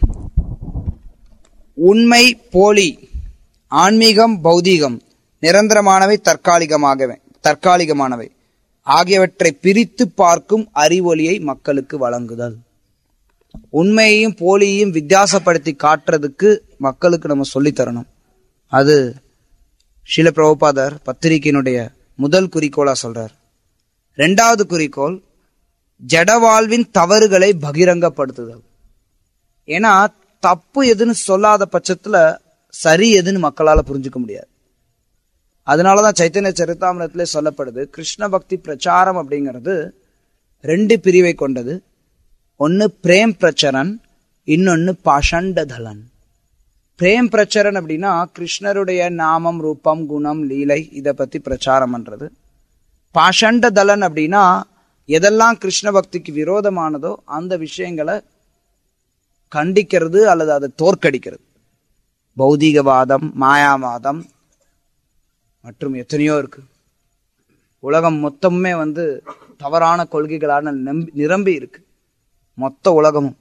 உண்மை போலி ஆன்மீகம் பௌதீகம் நிரந்தரமானவை தற்காலிகமாகவே தற்காலிகமானவை ஆகியவற்றை பிரித்து பார்க்கும் அறிவொளியை மக்களுக்கு வழங்குதல் உண்மையையும் போலியையும் வித்தியாசப்படுத்தி காட்டுறதுக்கு மக்களுக்கு நம்ம சொல்லித் தரணும் அது ஷில பிரபுபாதர் பத்திரிகையினுடைய முதல் குறிக்கோளா சொல்றார் ரெண்டாவது குறிக்கோள் ஜட வாழ்வின் தவறுகளை பகிரங்கப்படுத்துதல் ஏன்னா தப்பு எதுன்னு சொல்லாத பட்சத்துல சரி எதுன்னு மக்களால புரிஞ்சுக்க முடியாது அதனாலதான் சைத்தன்ய சரித்தாமிரத்திலே சொல்லப்படுது கிருஷ்ண பக்தி பிரச்சாரம் அப்படிங்கிறது ரெண்டு பிரிவை கொண்டது ஒன்னு பிரேம் பிரச்சரன் இன்னொன்னு பாஷண்டதலன் பிரேம் பிரச்சரன் அப்படின்னா கிருஷ்ணருடைய நாமம் ரூபம் குணம் லீலை இத பத்தி பிரச்சாரம் பண்றது பாஷண்டதலன் அப்படின்னா எதெல்லாம் கிருஷ்ண பக்திக்கு விரோதமானதோ அந்த விஷயங்களை கண்டிக்கிறது அல்லது அதை தோற்கடிக்கிறது பௌதீகவாதம் மாயாவாதம் மற்றும் எத்தனையோ இருக்கு உலகம் மொத்தமுமே வந்து தவறான கொள்கைகளான நம்பி- நிரம்பி இருக்கு மொத்த உலகமும்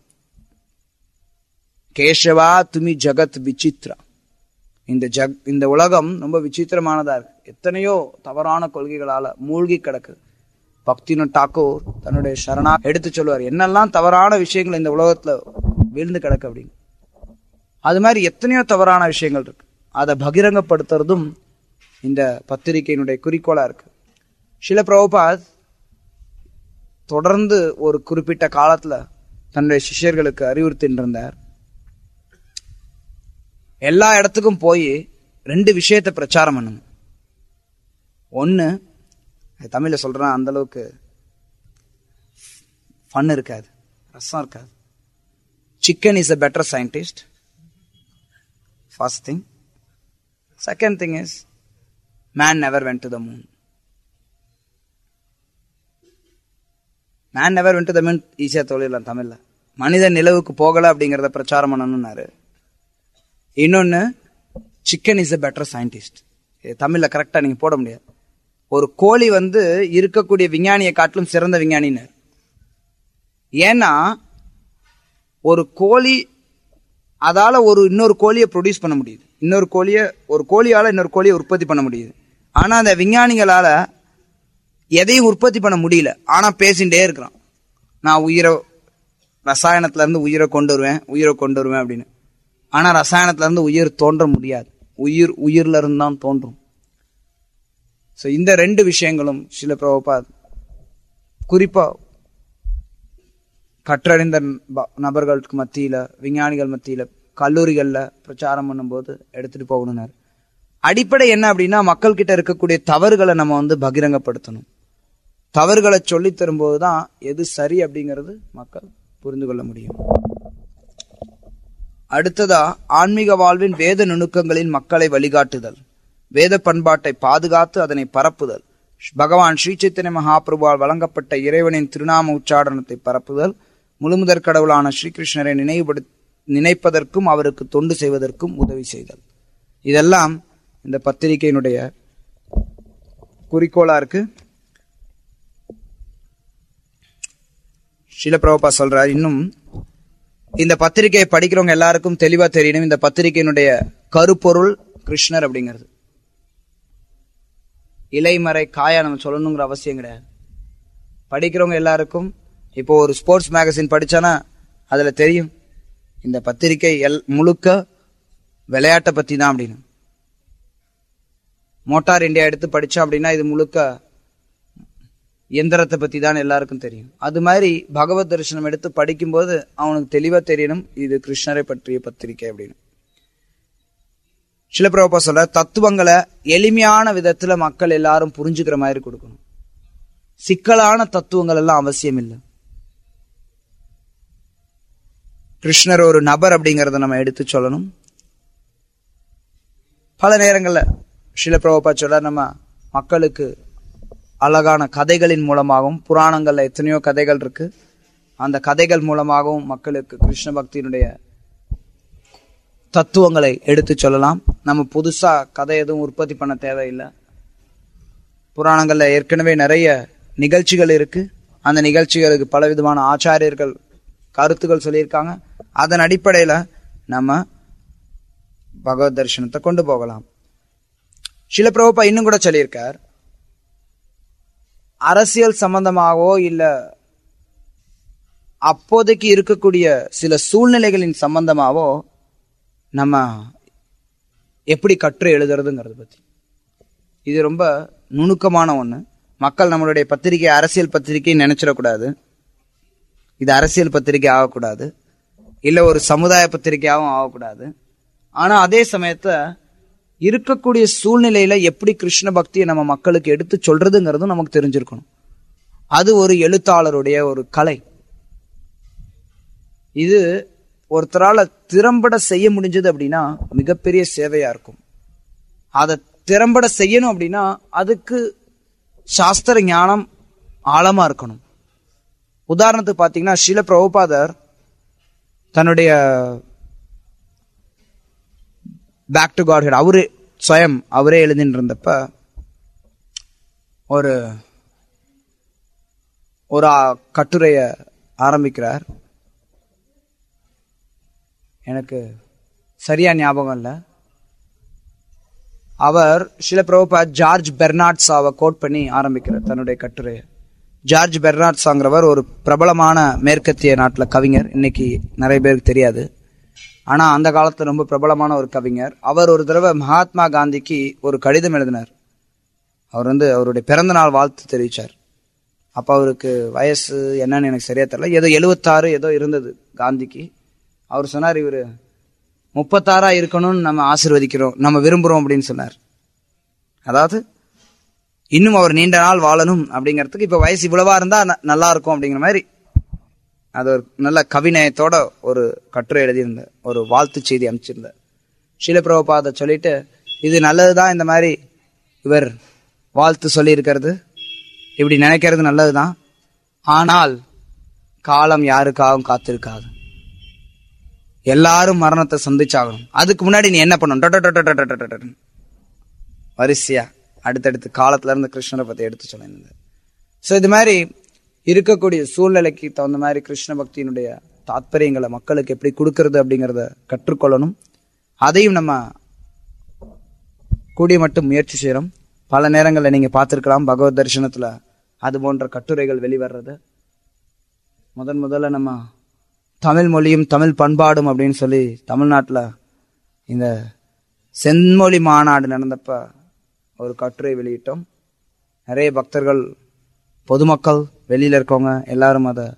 கேசவா துமி ஜகத் விசித்ரா இந்த ஜக் இந்த உலகம் ரொம்ப விசித்திரமானதா இருக்கு எத்தனையோ தவறான கொள்கைகளால மூழ்கி கிடக்குது பக்தினு டாக்கூர் தன்னுடைய சரணா எடுத்து சொல்லுவார் என்னெல்லாம் தவறான விஷயங்கள் இந்த உலகத்துல வீழ்ந்து கிடக்கு அப்படின்னு அது மாதிரி எத்தனையோ தவறான விஷயங்கள் இருக்கு அதை பகிரங்கப்படுத்துறதும் இந்த பத்திரிகையினுடைய குறிக்கோளா இருக்கு சில பிரபுபாத் தொடர்ந்து ஒரு குறிப்பிட்ட காலத்துல தன்னுடைய சிஷ்யர்களுக்கு அறிவுறுத்தின்னு இருந்தார் எல்லா இடத்துக்கும் போய் ரெண்டு விஷயத்தை பிரச்சாரம் பண்ணுங்க ஒன்று தமிழில் சொல்கிறேன் அந்த அளவுக்கு ஃபன் இருக்காது ரசம் இருக்காது chicken is a better scientist first thing second thing is man never went to the moon man never went to the moon ஈஸியாக தொழிலாம் தமிழில் மனிதன் நிலவுக்கு போகலை அப்படிங்கிறத பிரச்சாரம் பண்ணணும்னாரு இன்னொன்று chicken is a better scientist தமிழில் கரெக்டாக நீங்கள் போட முடியாது ஒரு கோழி வந்து இருக்கக்கூடிய விஞ்ஞானியை காட்டிலும் சிறந்த விஞ்ஞானின்னு ஏன்னா ஒரு கோழி அதால ஒரு இன்னொரு கோழியை ப்ரொடியூஸ் பண்ண முடியுது இன்னொரு கோழியை ஒரு கோழியால இன்னொரு கோழியை உற்பத்தி பண்ண முடியுது ஆனா அந்த விஞ்ஞானிகளால எதையும் உற்பத்தி பண்ண முடியல ஆனா பேசிட்டே இருக்கிறான் நான் உயிரை ரசாயனத்துல இருந்து உயிரை கொண்டு வருவேன் உயிரை கொண்டு வருவேன் அப்படின்னு ஆனா ரசாயனத்துல இருந்து உயிர் தோன்ற முடியாது உயிர் உயிர்ல இருந்து தான் தோன்றும் ஸோ இந்த ரெண்டு விஷயங்களும் சில பிரபுபாத் குறிப்பா கற்றறிந்த ப- நபர்களுக்கு மத்தியில விஞ்ஞானிகள் மத்தியில கல்லூரிகள்ல பிரச்சாரம் பண்ணும்போது எடுத்துட்டு போகணும்னாரு அடிப்படை என்ன அப்படின்னா மக்கள் கிட்ட இருக்கக்கூடிய தவறுகளை நம்ம வந்து பகிரங்கப்படுத்தணும் தவறுகளை சொல்லி தரும்போது தான் எது சரி அப்படிங்கிறது மக்கள் புரிந்து கொள்ள முடியும் அடுத்ததா ஆன்மீக வாழ்வின் வேத நுணுக்கங்களின் மக்களை வழிகாட்டுதல் வேத பண்பாட்டை பாதுகாத்து அதனை பரப்புதல் பகவான் ஸ்ரீ சைத்தன்ய மகாபிரபுவால் வழங்கப்பட்ட இறைவனின் திருநாம உச்சாரணத்தை பரப்புதல் முழுமுதற் கடவுளான ஸ்ரீகிருஷ்ணரை நினைவுபடு நினைப்பதற்கும் அவருக்கு தொண்டு செய்வதற்கும் உதவி செய்தல் இதெல்லாம் இந்த பத்திரிகையினுடைய குறிக்கோளா இருக்கு ஷீல பிரபுபா சொல்றார் இன்னும் இந்த பத்திரிகையை படிக்கிறவங்க எல்லாருக்கும் தெளிவா தெரியணும் இந்த பத்திரிகையினுடைய கருப்பொருள் கிருஷ்ணர் அப்படிங்கிறது இலைமறை காயா நம்ம சொல்லணுங்கிற அவசியம் கிடையாது படிக்கிறவங்க எல்லாருக்கும் இப்போ ஒரு ஸ்போர்ட்ஸ் மேகசின் படிச்சானா அதுல தெரியும் இந்த பத்திரிகை எல் முழுக்க விளையாட்டை பத்தி தான் அப்படின்னு மோட்டார் இந்தியா எடுத்து படிச்சோம் அப்படின்னா இது முழுக்க எந்திரத்தை பத்தி தான் எல்லாருக்கும் தெரியும் அது மாதிரி பகவத் தரிசனம் எடுத்து படிக்கும்போது அவனுக்கு தெளிவா தெரியணும் இது கிருஷ்ணரை பற்றிய பத்திரிகை அப்படின்னு சிலப்பிரபா சொல்ற தத்துவங்களை எளிமையான விதத்துல மக்கள் எல்லாரும் புரிஞ்சுக்கிற மாதிரி கொடுக்கணும் சிக்கலான தத்துவங்கள் எல்லாம் அவசியம் இல்லை கிருஷ்ணர் ஒரு நபர் அப்படிங்கறத நம்ம எடுத்து சொல்லணும் பல நேரங்கள்ல சில பிரபா சொல்ல நம்ம மக்களுக்கு அழகான கதைகளின் மூலமாகவும் புராணங்கள்ல எத்தனையோ கதைகள் இருக்கு அந்த கதைகள் மூலமாகவும் மக்களுக்கு கிருஷ்ண பக்தியினுடைய தத்துவங்களை எடுத்து சொல்லலாம் நம்ம புதுசா கதை எதுவும் உற்பத்தி பண்ண தேவையில்லை புராணங்கள்ல ஏற்கனவே நிறைய நிகழ்ச்சிகள் இருக்கு அந்த நிகழ்ச்சிகளுக்கு பலவிதமான ஆச்சாரியர்கள் கருத்துக்கள் சொல்லியிருக்காங்க அதன் அடிப்படையில நம்ம பகவத் தரிசனத்தை கொண்டு போகலாம் சில பிரபுப்பா இன்னும் கூட சொல்லியிருக்கார் அரசியல் சம்பந்தமாகவோ இல்ல அப்போதைக்கு இருக்கக்கூடிய சில சூழ்நிலைகளின் சம்பந்தமாவோ நம்ம எப்படி கற்று எழுதுறதுங்கிறத பத்தி இது ரொம்ப நுணுக்கமான ஒண்ணு மக்கள் நம்மளுடைய பத்திரிகை அரசியல் பத்திரிகை நினைச்சிடக்கூடாது இது அரசியல் பத்திரிகை ஆகக்கூடாது இல்ல ஒரு சமுதாய பத்திரிகையாகவும் ஆகக்கூடாது ஆனா அதே சமயத்துல இருக்கக்கூடிய சூழ்நிலையில எப்படி கிருஷ்ண பக்தியை நம்ம மக்களுக்கு எடுத்து சொல்றதுங்கிறதும் நமக்கு தெரிஞ்சிருக்கணும் அது ஒரு எழுத்தாளருடைய ஒரு கலை இது ஒருத்தரால திறம்பட செய்ய முடிஞ்சது அப்படின்னா மிகப்பெரிய சேவையா இருக்கும் அதை திறம்பட செய்யணும் அப்படின்னா அதுக்கு சாஸ்திர ஞானம் ஆழமா இருக்கணும் உதாரணத்துக்கு பாத்தீங்கன்னா ஷீல பிரபுபாதர் தன்னுடைய பேக் டு காட் அவரு ஸ்வயம் அவரே எழுதின்னு இருந்தப்ப ஒரு ஒரு ஆ- கட்டுரைய ஆரம்பிக்கிறார் எனக்கு சரியா ஞாபகம் இல்லை அவர் சில பிரபுபா ஜார்ஜ் பெர்னாட்ஸாவை கோட் பண்ணி ஆரம்பிக்கிறார் தன்னுடைய கட்டுரையை ஜார்ஜ் பெர்னாட் சாங்கிறவர் ஒரு பிரபலமான மேற்கத்திய நாட்டில் கவிஞர் இன்னைக்கு நிறைய பேருக்கு தெரியாது ஆனா அந்த காலத்துல ரொம்ப பிரபலமான ஒரு கவிஞர் அவர் ஒரு தடவை மகாத்மா காந்திக்கு ஒரு கடிதம் எழுதினார் அவர் வந்து அவருடைய பிறந்த நாள் வாழ்த்து தெரிவிச்சார் அப்ப அவருக்கு வயசு என்னன்னு எனக்கு சரியா தெரியல ஏதோ எழுபத்தாறு ஏதோ இருந்தது காந்திக்கு அவர் சொன்னார் இவரு முப்பத்தாறா இருக்கணும்னு நம்ம ஆசிர்வதிக்கிறோம் நம்ம விரும்புறோம் அப்படின்னு சொன்னார் அதாவது இன்னும் அவர் நீண்ட நாள் வாழணும் அப்படிங்கிறதுக்கு இப்ப வயசு இவ்வளவா இருந்தா ந- நல்லா இருக்கும் அப்படிங்கிற மாதிரி அது ஒரு நல்ல கவிநயத்தோட ஒரு கட்டுரை எழுதியிருந்த ஒரு வாழ்த்து செய்தி அமைச்சிருந்த ஷீலபிரபுபாத சொல்லிட்டு இது நல்லதுதான் இந்த மாதிரி இவர் வாழ்த்து சொல்லியிருக்கிறது இப்படி நினைக்கிறது நல்லதுதான் ஆனால் காலம் யாருக்காகவும் காத்திருக்காது எல்லாரும் மரணத்தை சந்திச்சாகணும் அதுக்கு முன்னாடி நீ என்ன பண்ணணும் டொ, டொ, டொ, டொ, டொ, டொ, டொ, டொ, டொ. வரிசையா அடுத்தடுத்து காலத்துல இருந்து கிருஷ்ணரை பத்தி எடுத்து சொல்லியிருந்தது ஸோ இது மாதிரி இருக்கக்கூடிய சூழ்நிலைக்கு தகுந்த மாதிரி கிருஷ்ண பக்தியினுடைய தாத்பரியங்களை மக்களுக்கு எப்படி கொடுக்கறது அப்படிங்கிறத கற்றுக்கொள்ளணும் அதையும் நம்ம கூடிய மட்டும் முயற்சி செய்கிறோம் பல நேரங்களில் நீங்க பார்த்திருக்கலாம் பகவத் தரிசனத்துல அது போன்ற கட்டுரைகள் வெளிவர்றது முதன் முதல்ல நம்ம தமிழ் மொழியும் தமிழ் பண்பாடும் அப்படின்னு சொல்லி தமிழ்நாட்டில் இந்த செம்மொழி மாநாடு நடந்தப்ப ஒரு கட்டுரை வெளியிட்டோம் நிறைய பக்தர்கள் பொதுமக்கள் வெளியில இருக்கவங்க எல்லாரும் அதை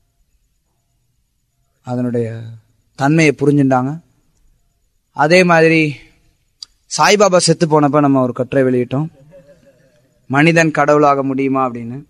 அதனுடைய தன்மையை புரிஞ்சுட்டாங்க அதே மாதிரி சாய்பாபா செத்து போனப்ப நம்ம ஒரு கட்டுரை வெளியிட்டோம் மனிதன் கடவுளாக முடியுமா அப்படின்னு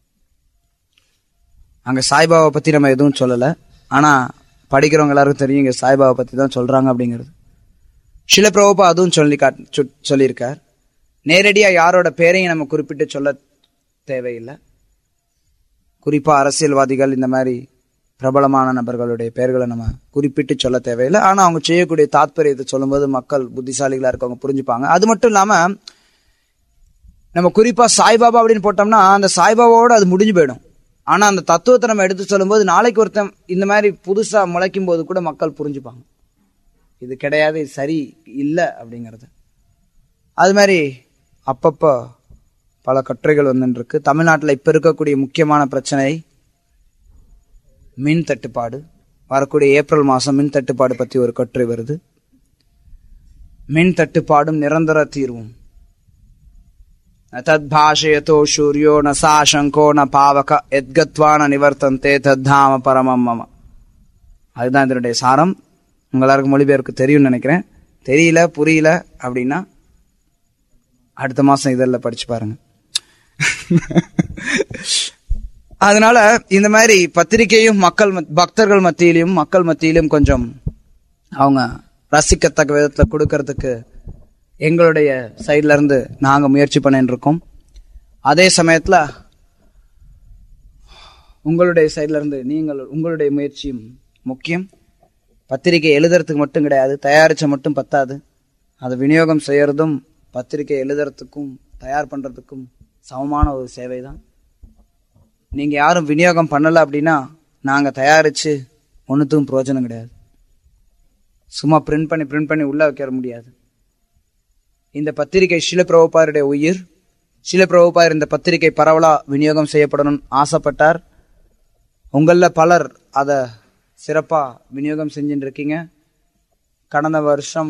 அங்க சாய்பாபா பத்தி நம்ம எதுவும் சொல்லல ஆனா படிக்கிறவங்க எல்லாருக்கும் தெரியும் இங்க சாய்பாபா பத்தி தான் சொல்றாங்க அப்படிங்கிறது சில பிரபா அதுவும் சொல்லி காட் சொ- சொல்லியிருக்கார் நேரடியா யாரோட பேரையும் நம்ம குறிப்பிட்டு சொல்ல தேவையில்லை குறிப்பா அரசியல்வாதிகள் இந்த மாதிரி பிரபலமான நபர்களுடைய பெயர்களை நம்ம குறிப்பிட்டு சொல்ல தேவையில்லை ஆனா அவங்க செய்யக்கூடிய தாத்பரியத்தை சொல்லும்போது மக்கள் புத்திசாலிகளா இருக்கவங்க புரிஞ்சுப்பாங்க அது மட்டும் இல்லாம நம்ம குறிப்பா சாய்பாபா அப்படின்னு போட்டோம்னா அந்த சாய்பாபாவோட அது முடிஞ்சு போயிடும் ஆனா அந்த தத்துவத்தை நம்ம எடுத்து சொல்லும்போது நாளைக்கு ஒருத்தன் இந்த மாதிரி புதுசா முளைக்கும் போது கூட மக்கள் புரிஞ்சுப்பாங்க இது கிடையாது இது சரி இல்லை அப்படிங்கிறது அது மாதிரி அப்பப்போ பல கட்டுரைகள் வந்துட்டு இருக்கு தமிழ்நாட்டில் இப்போ இருக்கக்கூடிய முக்கியமான பிரச்சனை மின் தட்டுப்பாடு வரக்கூடிய ஏப்ரல் மாதம் மின் தட்டுப்பாடு பற்றி ஒரு கட்டுரை வருது மின் தட்டுப்பாடும் நிரந்தர தீர்வும் தத்பாஷயத்தோ சூரியோ ந சாசங்கோ ந பாவக எத்கத்வான நிவர்த்தந்தே தத்தாம பரமம் மம அதுதான் இதனுடைய சாரம் உங்க எல்லாருக்கும் மொழிபெயர்க்கு தெரியும்னு நினைக்கிறேன் தெரியல புரியல அப்படின்னா அடுத்த மாசம் இதெல்லாம் படிச்சு பாருங்க அதனால இந்த மாதிரி பத்திரிகையும் மக்கள் மத்- பக்தர்கள் மத்தியிலும் மக்கள் மத்தியிலும் கொஞ்சம் அவங்க ரசிக்கத்தக்க விதத்துல கொடுக்கறதுக்கு எங்களுடைய சைட்ல இருந்து நாங்க முயற்சி பண்ணிட்டு இருக்கோம் அதே சமயத்துல உங்களுடைய சைட்ல இருந்து நீங்கள் உங்களுடைய முயற்சியும் முக்கியம் பத்திரிகை எழுதுறதுக்கு மட்டும் கிடையாது தயாரிச்ச மட்டும் பத்தாது அதை விநியோகம் செய்யறதும் பத்திரிகை எழுதுறதுக்கும் தயார் பண்றதுக்கும் சமமான ஒரு சேவை தான் நீங்க யாரும் விநியோகம் பண்ணல அப்படின்னா நாங்க தயாரிச்சு ஒன்றுத்துக்கும் பிரயோஜனம் கிடையாது சும்மா பிரிண்ட் பண்ணி பிரிண்ட் பண்ணி உள்ள வைக்க முடியாது இந்த பத்திரிகை ஷிலப்பிரபுபாருடைய உயிர் ஷிலப்பிரபுபார் இந்த பத்திரிகை பரவலா விநியோகம் செய்யப்படணும்னு ஆசைப்பட்டார் உங்கள பலர் அதை சிறப்பா விநியோகம் செஞ்சுட்டு இருக்கீங்க கடந்த வருஷம்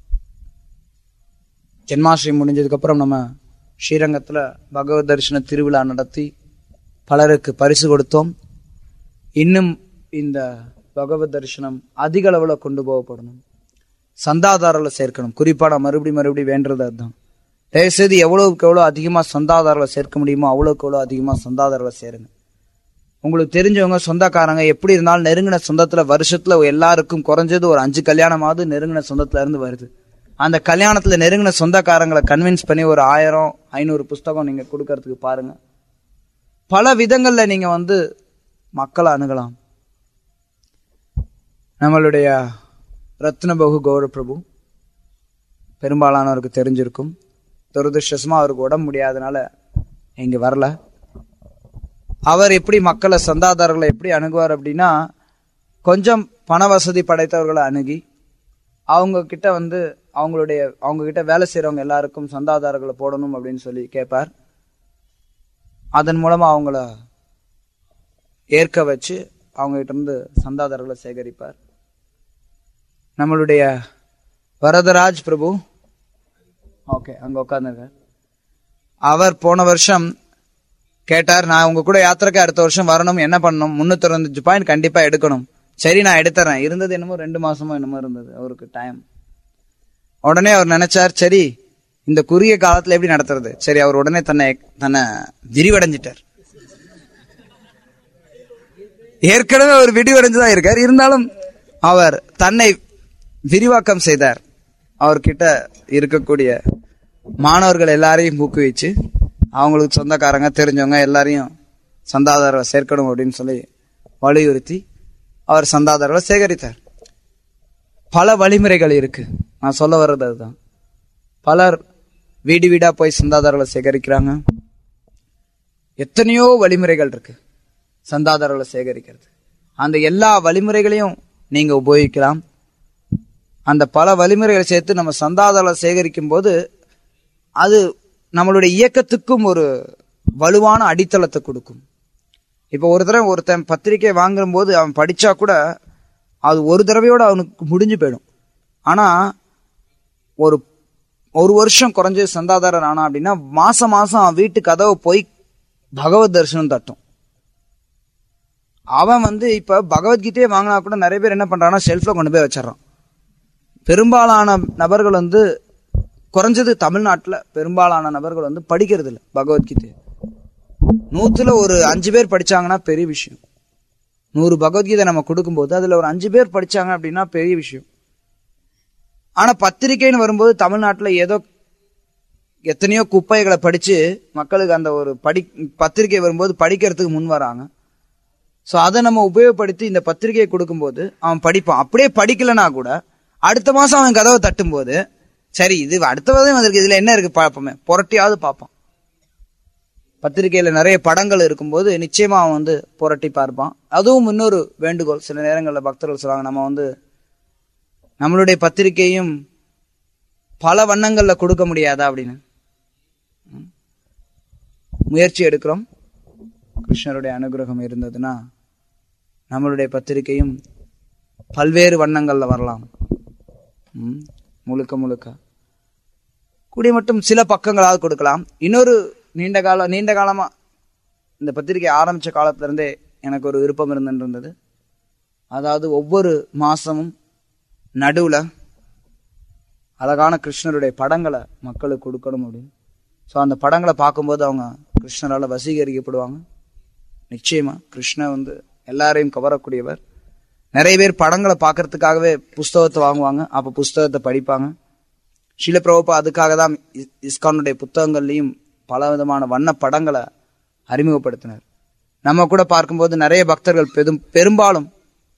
ஜென்மாஷ்டமி முடிஞ்சதுக்கு அப்புறம் நம்ம ஸ்ரீரங்கத்துல பகவத் தரிசன திருவிழா நடத்தி பலருக்கு பரிசு கொடுத்தோம் இன்னும் இந்த பகவத் தரிசனம் அதிக அளவுல கொண்டு போகப்படணும் சந்தாதாரர்களை சேர்க்கணும் குறிப்பா நான் மறுபடியும் மறுபடியும் வேண்டது அதுதான் தயவுசெய்து எவ்வளவுக்கு எவ்வளோ அதிகமா சந்தாதாரர்களை சேர்க்க முடியுமோ அவ்வளவுக்கு எவ்வளோ அதிகமா சந்தாதாரர்களை சேருங்க உங்களுக்கு தெரிஞ்சவங்க சொந்தக்காரங்க எப்படி இருந்தாலும் நெருங்கின சொந்தத்துல வருஷத்துல எல்லாருக்கும் குறைஞ்சது ஒரு அஞ்சு கல்யாணமாவது நெருங்கின சொந்தத்துல இருந்து வருது அந்த கல்யாணத்துல நெருங்கின சொந்தக்காரங்களை கன்வின்ஸ் பண்ணி ஒரு ஆயிரம் ஐநூறு புஸ்தகம் நீங்க கொடுக்கறதுக்கு பாருங்க பல விதங்கள்ல நீங்க வந்து மக்களை அணுகலாம் நம்மளுடைய ரத்னபகு கௌரவ பிரபு பெரும்பாலானவருக்கு தெரிஞ்சிருக்கும் துரதிருஷ்டமா அவருக்கு உடம்பு முடியாதனால இங்க வரல அவர் எப்படி மக்களை சந்தாதாரர்களை எப்படி அணுகுவார் அப்படின்னா கொஞ்சம் பண வசதி படைத்தவர்களை அணுகி அவங்க கிட்ட வந்து அவங்களுடைய அவங்க கிட்ட வேலை செய்றவங்க எல்லாருக்கும் சந்தாதாரர்களை போடணும் அப்படின்னு சொல்லி கேட்பார் அதன் மூலமா அவங்கள ஏற்க வச்சு அவங்க கிட்ட இருந்து சந்தாதாரர்களை சேகரிப்பார் நம்மளுடைய வரதராஜ் பிரபு ஓகே அங்க உட்காந்துருக்கார் அவர் போன வருஷம் கேட்டார் நான் உங்க கூட யாத்திரைக்கு அடுத்த வருஷம் வரணும் என்ன பண்ணணும் முன்னூத்தி அறுபத்தஞ்சு பாயிண்ட் கண்டிப்பா எடுக்கணும் சரி நான் எடுத்துறேன் இருந்தது என்னமோ ரெண்டு மாசமோ என்னமோ இருந்தது அவருக்கு டைம் உடனே அவர் நினைச்சார் சரி இந்த குறுகிய காலத்துல எப்படி நடத்துறது சரி அவர் உடனே தன்னை தன்னை விரிவடைஞ்சிட்டார் ஏற்கனவே அவர் விரிவடைஞ்சுதான் இருக்கார் இருந்தாலும் அவர் தன்னை விரிவாக்கம் செய்தார் அவர்கிட்ட இருக்கக்கூடிய மாணவர்கள் எல்லாரையும் ஊக்குவிச்சு அவங்களுக்கு சொந்தக்காரங்க தெரிஞ்சவங்க எல்லாரையும் சந்தாதாரரை சேர்க்கணும் அப்படின்னு சொல்லி வலியுறுத்தி அவர் சந்தாதாரர்களை சேகரித்தார் பல வழிமுறைகள் இருக்கு நான் சொல்ல வர்றது அதுதான் பலர் வீடு வீடா போய் சந்தாதாரர்களை சேகரிக்கிறாங்க எத்தனையோ வழிமுறைகள் இருக்கு சந்தாதாரர்களை சேகரிக்கிறது அந்த எல்லா வழிமுறைகளையும் நீங்க உபயோகிக்கலாம் அந்த பல வழிமுறைகளை சேர்த்து நம்ம சந்தாதாரர்களை சேகரிக்கும் போது அது நம்மளுடைய இயக்கத்துக்கும் ஒரு வலுவான அடித்தளத்தை கொடுக்கும் இப்போ ஒரு தடவை ஒருத்தன் பத்திரிக்கை வாங்கும்போது அவன் படிச்சா கூட அது ஒரு தடவையோட அவனுக்கு முடிஞ்சு போயிடும் ஆனா ஒரு ஒரு வருஷம் குறைஞ்சு சந்தாதாரர் ஆனா அப்படின்னா மாசம் மாசம் அவன் வீட்டு கதவை போய் பகவத் தரிசனம் தட்டும் அவன் வந்து இப்ப பகவத்கீதையை வாங்கினா கூட நிறைய பேர் என்ன பண்றான்னா ஷெல்ஃப்ல கொண்டு போய் வச்சிடறான் பெரும்பாலான நபர்கள் வந்து குறைஞ்சது தமிழ்நாட்டுல பெரும்பாலான நபர்கள் வந்து படிக்கிறது இல்லை பகவத்கீதை நூத்துல ஒரு அஞ்சு பேர் படிச்சாங்கன்னா பெரிய விஷயம் நூறு பகவத்கீதை நம்ம கொடுக்கும்போது அதுல ஒரு அஞ்சு பேர் படிச்சாங்க அப்படின்னா பெரிய விஷயம் ஆனா பத்திரிக்கைன்னு வரும்போது தமிழ்நாட்டுல ஏதோ எத்தனையோ குப்பைகளை படிச்சு மக்களுக்கு அந்த ஒரு படி பத்திரிக்கை வரும்போது படிக்கிறதுக்கு முன் வராங்க ஸோ அதை நம்ம உபயோகப்படுத்தி இந்த பத்திரிகையை கொடுக்கும்போது அவன் படிப்பான் அப்படியே படிக்கலனா கூட அடுத்த மாசம் அவன் கதவை தட்டும்போது சரி இது அடுத்த வருடம் வந்திருக்கு இதுல என்ன இருக்கு பார்ப்போமே புரட்டியாவது பார்ப்பான் பத்திரிகையில நிறைய படங்கள் இருக்கும்போது நிச்சயமா அவன் வந்து புரட்டி பார்ப்பான் அதுவும் இன்னொரு வேண்டுகோள் சில நேரங்களில் பக்தர்கள் சொல்லுவாங்க நம்ம வந்து நம்மளுடைய பத்திரிகையும் பல வண்ணங்கள்ல கொடுக்க முடியாதா அப்படின்னு ம். முயற்சி எடுக்கிறோம் கிருஷ்ணருடைய அனுகிரகம் இருந்ததுன்னா நம்மளுடைய பத்திரிகையும் பல்வேறு வண்ணங்கள்ல வரலாம் ம். முழுக்க முழுக்க கூடிய மட்டும் சில பக்கங்களாவது கொடுக்கலாம் இன்னொரு நீண்ட கால நீண்ட காலமா இந்த பத்திரிகை ஆரம்பிச்ச காலத்துல இருந்தே எனக்கு ஒரு விருப்பம் இருந்துட்டு அதாவது ஒவ்வொரு மாசமும் நடுவுல அழகான கிருஷ்ணருடைய படங்களை மக்களுக்கு கொடுக்கணும் அப்படின்னு ஸோ அந்த படங்களை பார்க்கும்போது அவங்க கிருஷ்ணரால வசீகரிக்கப்படுவாங்க நிச்சயமா கிருஷ்ணர் வந்து எல்லாரையும் கவரக்கூடியவர் நிறைய பேர் படங்களை பார்க்கறதுக்காகவே புஸ்தகத்தை வாங்குவாங்க அப்ப புஸ்தகத்தை படிப்பாங்க ஷீல பிரபுப்பா அதுக்காக தான் இஸ்- இஸ்கானுடைய புத்தகங்கள்லையும் பல விதமான வண்ண படங்களை அறிமுகப்படுத்தினார் நம்ம கூட பார்க்கும்போது நிறைய பக்தர்கள் பெரும் பெரும்பாலும்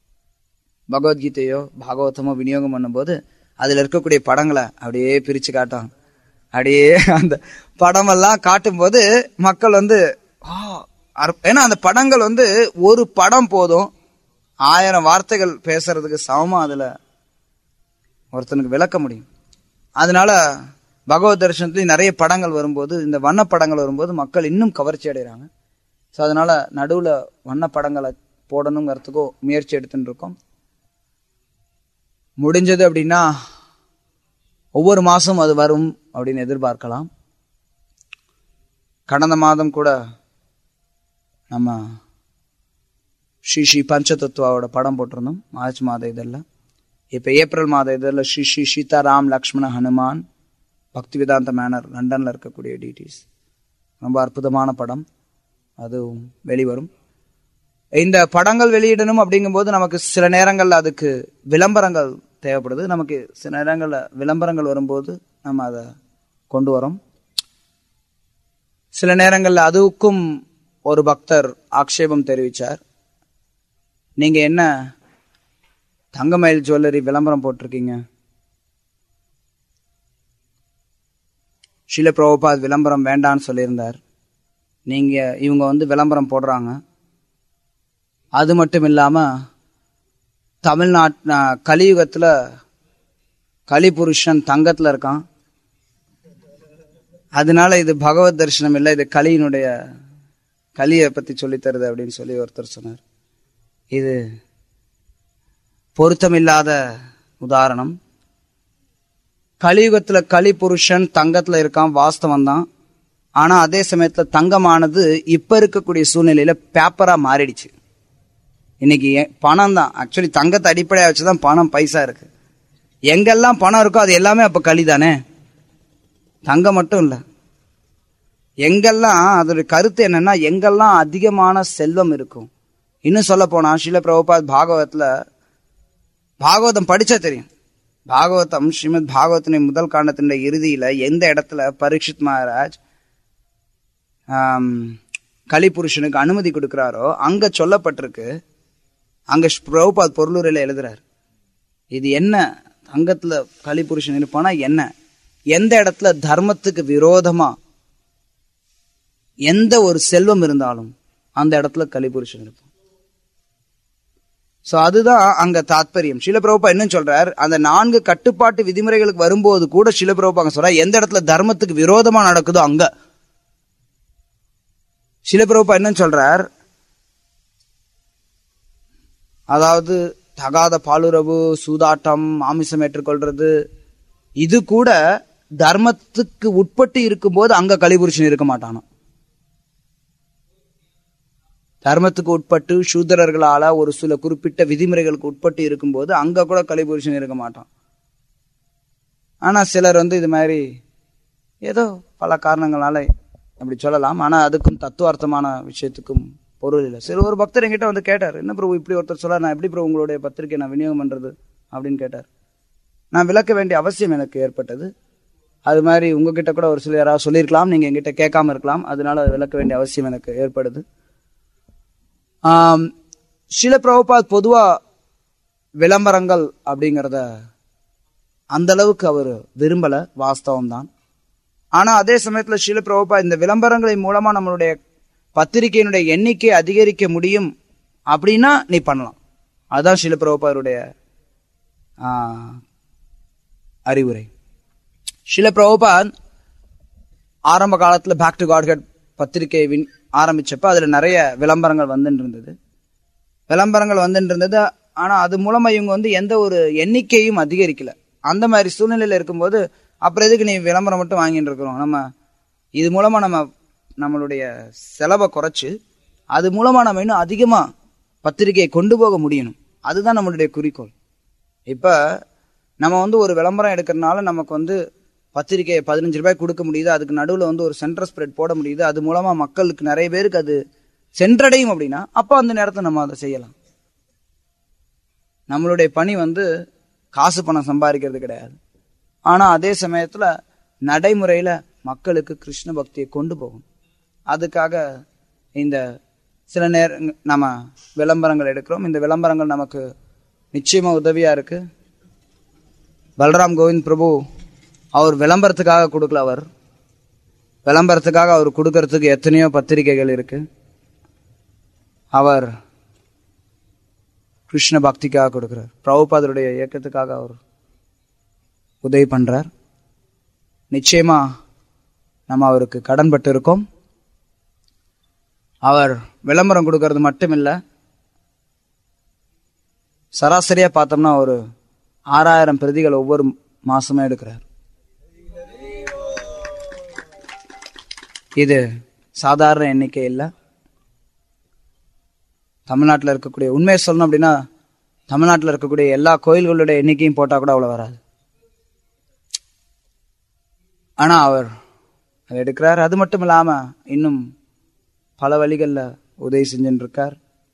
பகவத்கீதையோ பாகவதமோ விநியோகம் பண்ணும்போது அதுல இருக்கக்கூடிய படங்களை அப்படியே பிரிச்சு காட்டாங்க அப்படியே அந்த படமெல்லாம் காட்டும்போது மக்கள் வந்து "ஆ, அற்ப-" ஏன்னா அந்த படங்கள் வந்து ஒரு படம் போதும் ஆயிரம் வார்த்தைகள் பேசுறதுக்கு சமமா அதுல ஒருத்தனுக்கு விளக்க முடியும் அதனால பகவத் தரிசனத்துலயும் நிறைய படங்கள் வரும்போது இந்த வண்ண படங்கள் வரும்போது மக்கள் இன்னும் கவர்ச்சி அடைகிறாங்க ஸோ அதனால நடுவுல வண்ண படங்களை போடணுங்கிறதுக்கோ முயற்சி எடுத்துட்டு இருக்கோம் முடிஞ்சது அப்படின்னா ஒவ்வொரு மாசம் அது வரும் அப்படின்னு எதிர்பார்க்கலாம் கடந்த மாதம் கூட நம்ம ஸ்ரீ ஸ்ரீ பஞ்சதத்துவாவோட படம் போட்டிருந்தோம் மார்ச் மாத இதழில் இப்போ ஏப்ரல் மாத இதழில் ஸ்ரீ ஸ்ரீ சீதாராம் லக்ஷ்மண ஹனுமான் பக்தி வேதாந்த மேனர் லண்டனில் இருக்கக்கூடிய டிடிஸ் ரொம்ப அற்புதமான படம் அதுவும் வெளிவரும் இந்த படங்கள் வெளியிடணும் அப்படிங்கும்போது நமக்கு சில நேரங்கள்ல அதுக்கு விளம்பரங்கள் தேவைப்படுது நமக்கு சில நேரங்கள்ல விளம்பரங்கள் வரும்போது நம்ம அதை கொண்டு வரோம் சில நேரங்கள்ல அதுக்கும் ஒரு பக்தர் ஆக்ஷேபம் தெரிவிச்சார் நீங்க என்ன தங்கமயில் ஜுவல்லரி விளம்பரம் போட்டிருக்கீங்க ஷீல பிரபுபாத் விளம்பரம் வேண்டான்னு சொல்லியிருந்தார் நீங்க இவங்க வந்து விளம்பரம் போடுறாங்க அது மட்டும் இல்லாம தமிழ்நாட் நா- கலியுகத்துல கலிபுருஷன் தங்கத்துல இருக்கான் அதனால இது பகவத் தரிசனம் இல்லை இது கலியினுடைய களியை பத்தி சொல்லித் தருது அப்படின்னு சொல்லி ஒருத்தர் சொன்னார் இது பொருத்தமில்லாத உதாரணம் கலியுகத்துல களி புருஷன் தங்கத்துல இருக்கான் வாஸ்தவம் தான் ஆனா அதே சமயத்துல தங்கமானது இப்ப இருக்கக்கூடிய சூழ்நிலையில பேப்பரா மாறிடுச்சு இன்னைக்கு எ- பணம் தான் ஆக்சுவலி தங்கத்தை அடிப்படையா வச்சுதான் பணம் பைசா இருக்கு எங்கெல்லாம் பணம் இருக்கோ அது எல்லாமே அப்ப களி தானே தங்கம் மட்டும் இல்ல எங்கெல்லாம் அதோட கருத்து என்னன்னா எங்கெல்லாம் அதிகமான செல்வம் இருக்கும் இன்னும் சொல்ல போனா ஸ்ரீல பிரபுபாத் பாகவத்ல பாகவதம் படிச்சா தெரியும் பாகவதம் ஸ்ரீமத் பாகவத்தின் முதல் காண்டத்தின் இறுதியில எந்த இடத்துல பரீட்சித் மகாராஜ் ஆம், கலிபுருஷனுக்கு அனுமதி கொடுக்கிறாரோ அங்க சொல்லப்பட்டிருக்கு அங்க பிரபுபாத் பொருளுரையில எழுதுறாரு இது என்ன தங்கத்துல கலிபுருஷன் இருப்பானா என்ன எந்த இடத்துல தர்மத்துக்கு விரோதமா எந்த ஒரு செல்வம் இருந்தாலும் அந்த இடத்துல கலிபுருஷன் இருப்பான் சோ அதுதான் அங்க தாத்பரியம் சிலபிரபா என்ன சொல்றார் அந்த நான்கு கட்டுப்பாட்டு விதிமுறைகளுக்கு வரும்போது கூட சிலபிரபா அங்க சொல்றார் எந்த இடத்துல தர்மத்துக்கு விரோதமா நடக்குதோ அங்க சிலபிரபா என்ன சொல்றார் அதாவது தகாத பாலுறவு சூதாட்டம் மாமிசம் ஏற்றுக்கொள்றது இது கூட தர்மத்துக்கு உட்பட்டு இருக்கும்போது அங்க கலிபுருஷன் இருக்க மாட்டானோ தர்மத்துக்கு உட்பட்டு சூதரர்களால ஒரு சில குறிப்பிட்ட விதிமுறைகளுக்கு உட்பட்டு இருக்கும்போது அங்க கூட கலிபுருஷன் இருக்க மாட்டான் ஆனா சிலர் வந்து இது மாதிரி ஏதோ பல காரணங்களால அப்படி சொல்லலாம் ஆனா அதுக்கும் தத்துவார்த்தமான விஷயத்துக்கும் பொருள் இல்லை சரி ஒரு பக்தர் என்கிட்ட வந்து கேட்டார் என்ன பிரபு இப்படி ஒருத்தர் சொல்ல நான் எப்படி பிரபு உங்களுடைய பத்திரிக்கை நான் விநியோகம் பண்றது அப்படின்னு கேட்டார் நான் விளக்க வேண்டிய அவசியம் எனக்கு ஏற்பட்டது அது மாதிரி உங்ககிட்ட கூட ஒரு சில யாராவது சொல்லியிருக்கலாம் நீங்க என்கிட்ட கேட்காம இருக்கலாம் அதனால அதை விளக்க வேண்டிய அவசியம் எனக்கு ஏற்படுது ஆம், சில பிரபுபாத் பொதுவா விளம்பரங்கள் அப்படிங்கிறத அந்த அளவுக்கு அவர் விரும்பல வாஸ்தவம் தான் ஆனா அதே சமயத்துல சில பிரபுபா இந்த விளம்பரங்களின் மூலமா நம்மளுடைய பத்திரிகையினுடைய எண்ணிக்கை அதிகரிக்க முடியும் அப்படின்னா நீ பண்ணலாம் அதுதான் சில பிரபுபாருடைய அறிவுரை சில பிரபுபாத் ஆரம்ப காலத்துல பேக் டு காட்கட் பத்திரிகை வின் ஆரம்பிச்சப்ப அதுல நிறைய விளம்பரங்கள் வந்துட்டு இருந்தது விளம்பரங்கள் வந்துட்டு இருந்தது ஆனா அது மூலமா இவங்க வந்து எந்த ஒரு எண்ணிக்கையும் அதிகரிக்கல அந்த மாதிரி சூழ்நிலையில இருக்கும்போது அப்புறம் எதுக்கு நீ விளம்பரம் மட்டும் வாங்கிட்டு இருக்கிறோம் நம்ம இது மூலமா நம்ம நம்மளுடைய செலவை குறைச்சு அது மூலமா நம்ம இன்னும் அதிகமா பத்திரிகையை கொண்டு போக முடியணும் அதுதான் நம்மளுடைய குறிக்கோள் இப்ப நம்ம வந்து ஒரு விளம்பரம் எடுக்கிறதுனால நமக்கு வந்து பத்திரிகையை பதினஞ்சு ரூபாய் கொடுக்க முடியுது அதுக்கு நடுவில் வந்து ஒரு சென்டர் ஸ்ப்ரெட் போட முடியுது அது மூலமா மக்களுக்கு நிறைய பேருக்கு அது சென்றடையும் அப்படின்னா அப்போ அந்த நேரத்தில் நம்ம அதை செய்யலாம் நம்மளுடைய பணி வந்து காசு பணம் சம்பாதிக்கிறது கிடையாது ஆனா அதே சமயத்துல நடைமுறையில மக்களுக்கு கிருஷ்ண பக்தியை கொண்டு போகும் அதுக்காக இந்த சில நேரம் நம்ம விளம்பரங்கள் எடுக்கிறோம் இந்த விளம்பரங்கள் நமக்கு நிச்சயமா உதவியா இருக்கு பல்ராம் கோவிந்த் பிரபு அவர் விளம்பரத்துக்காக கொடுக்கல அவர் விளம்பரத்துக்காக அவர் கொடுக்கறதுக்கு எத்தனையோ பத்திரிகைகள் இருக்கு அவர் கிருஷ்ண பக்திக்காக கொடுக்கிறார் பிரபுபாதருடைய இயக்கத்துக்காக அவர் உதவி பண்றார் நிச்சயமா நம்ம அவருக்கு கடன்பட்டு இருக்கோம் அவர் விளம்பரம் கொடுக்கறது மட்டும் இல்ல சராசரியா பார்த்தோம்னா ஒரு ஆறாயிரம் பிரதிகள் ஒவ்வொரு மாசமே எடுக்கிறார் இது சாதாரண எண்ணிக்கை இல்லை தமிழ்நாட்டில் இருக்கக்கூடிய உண்மையை சொல்லணும் அப்படின்னா தமிழ்நாட்டில் இருக்கக்கூடிய எல்லா கோயில்களுடைய எண்ணிக்கையும் போட்டால் கூட அவ்வளோ வராது ஆனா அவர் அதை எடுக்கிறார் அது மட்டும் இல்லாம இன்னும் பல வழிகளில் உதவி செஞ்சுட்டு இருக்கார்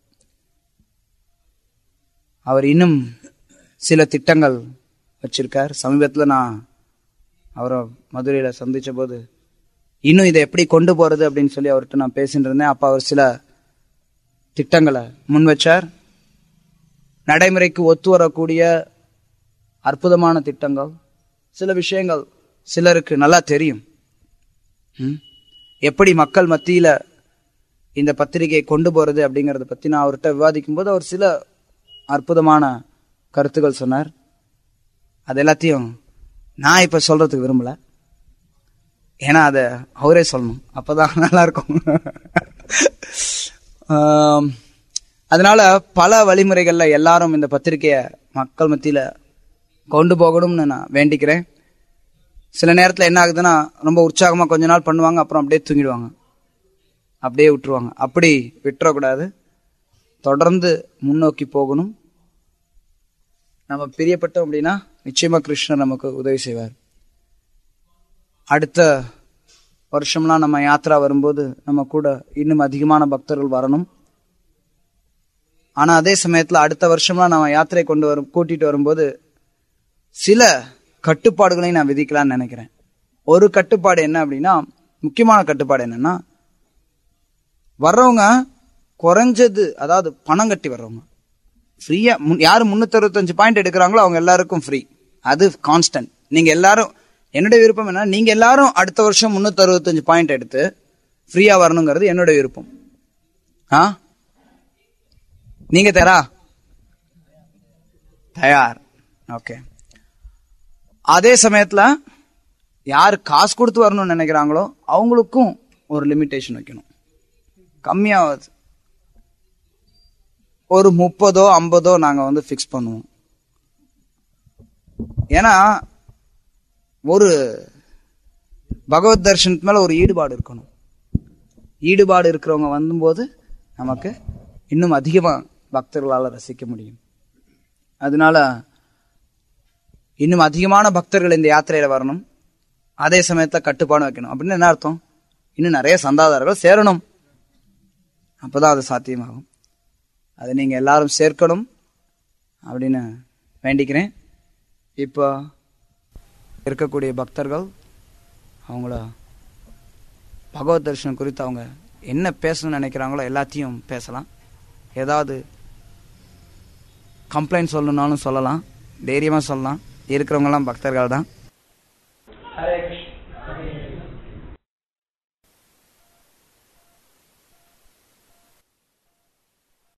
அவர் இன்னும் சில திட்டங்கள் வச்சிருக்கார் சமீபத்தில் நான் அவரை மதுரையில சந்திச்ச போது இன்னும் இதை எப்படி கொண்டு போறது அப்படின்னு சொல்லி அவர்கிட்ட நான் பேசிட்டு இருந்தேன் அப்ப அவர் சில திட்டங்களை முன் வச்சார் நடைமுறைக்கு ஒத்து வரக்கூடிய அற்புதமான திட்டங்கள் சில விஷயங்கள் சிலருக்கு நல்லா தெரியும் ம்? எப்படி மக்கள் மத்தியில இந்த பத்திரிகையை கொண்டு போறது அப்படிங்கறத பத்தி நான் அவர்கிட்ட விவாதிக்கும் போது அவர் சில அற்புதமான கருத்துக்கள் சொன்னார் அது எல்லாத்தையும் நான் இப்ப சொல்றதுக்கு விரும்பல ஏன்னா அதை அவரே சொல்லணும் அப்பதான் நல்லா இருக்கும் ஆம், அதனால பல வழிமுறைகள்ல எல்லாரும் இந்த பத்திரிக்கைய மக்கள் மத்தியில கொண்டு போகணும்னு நான் வேண்டிக்கிறேன் சில நேரத்துல என்ன ஆகுதுன்னா ரொம்ப உற்சாகமா கொஞ்ச நாள் பண்ணுவாங்க அப்புறம் அப்படியே தூங்கிடுவாங்க அப்படியே விட்டுருவாங்க அப்படி விட்டுறக்கூடாது தொடர்ந்து முன்னோக்கி போகணும் நம்ம பிரியப்பட்டோம் அப்படின்னா நிச்சயமா கிருஷ்ணர் நமக்கு உதவி செய்வார் அடுத்த வருஷம்லாம் நம்ம யாத்ரா வரும்போது நம்ம கூட இன்னும் அதிகமான பக்தர்கள் வரணும் ஆனா அதே சமயத்துல அடுத்த வருஷம்லாம் நம்ம யாத்திரை கொண்டு வரும் கூட்டிட்டு வரும்போது சில கட்டுப்பாடுகளையும் நான் விதிக்கலாம்னு நினைக்கிறேன் ஒரு கட்டுப்பாடு என்ன அப்படின்னா முக்கியமான கட்டுப்பாடு என்னன்னா வர்றவங்க குறைஞ்சது அதாவது பணம் கட்டி வர்றவங்க ஃப்ரீயா யாரு முன்னூத்தி அறுபத்தஞ்சு பாயிண்ட் எடுக்கிறாங்களோ அவங்க எல்லாருக்கும் ஃப்ரீ அது கான்ஸ்டன்ட் நீங்க எல்லாரும் என்னுடைய விருப்பம் என்ன நீங்க எல்லாரும் அடுத்த வருஷம் முன்னூத்தி அறுபத்தஞ்சு பாயிண்ட் எடுத்து ஃப்ரீயா வரணுங்கிறது என்னுடைய விருப்பம் ஆ நீங்க தரா தயார் ஓகே அதே சமயத்துல யார் காசு கொடுத்து வரணும்னு நினைக்கிறாங்களோ அவங்களுக்கும் ஒரு லிமிட்டேஷன் வைக்கணும் கம்மியாவது ஒரு முப்பதோ ஐம்பதோ நாங்க வந்து ஃபிக்ஸ் பண்ணுவோம் ஏன்னா ஒரு பகவத் தர்ஷனத்து மேல ஒரு ஈடுபாடு இருக்கணும் ஈடுபாடு இருக்கிறவங்க வந்தும்போது நமக்கு இன்னும் அதிகமா பக்தர்களால் ரசிக்க முடியும் அதனால இன்னும் அதிகமான பக்தர்கள் இந்த யாத்திரையில வரணும் அதே சமயத்துல கட்டுப்பாடு வைக்கணும் அப்படின்னு என்ன அர்த்தம் இன்னும் நிறைய சந்தாதாரர்கள் சேரணும் அப்பதான் அது சாத்தியமாகும் அதை நீங்க எல்லாரும் சேர்க்கணும் அப்படின்னு வேண்டிக்கிறேன் இப்போ இருக்கக்கூடிய பக்தர்கள் அவங்கள பகவத் தரிசனம் குறித்து அவங்க என்ன பேசணும்னு நினைக்கிறாங்களோ எல்லாத்தையும் பேசலாம் ஏதாவது கம்ப்ளைண்ட் சொல்லணும்னாலும் சொல்லலாம் தைரியமாக சொல்லலாம் இருக்கிறவங்கலாம் பக்தர்கள் தான் ஹரே கிருஷ்ண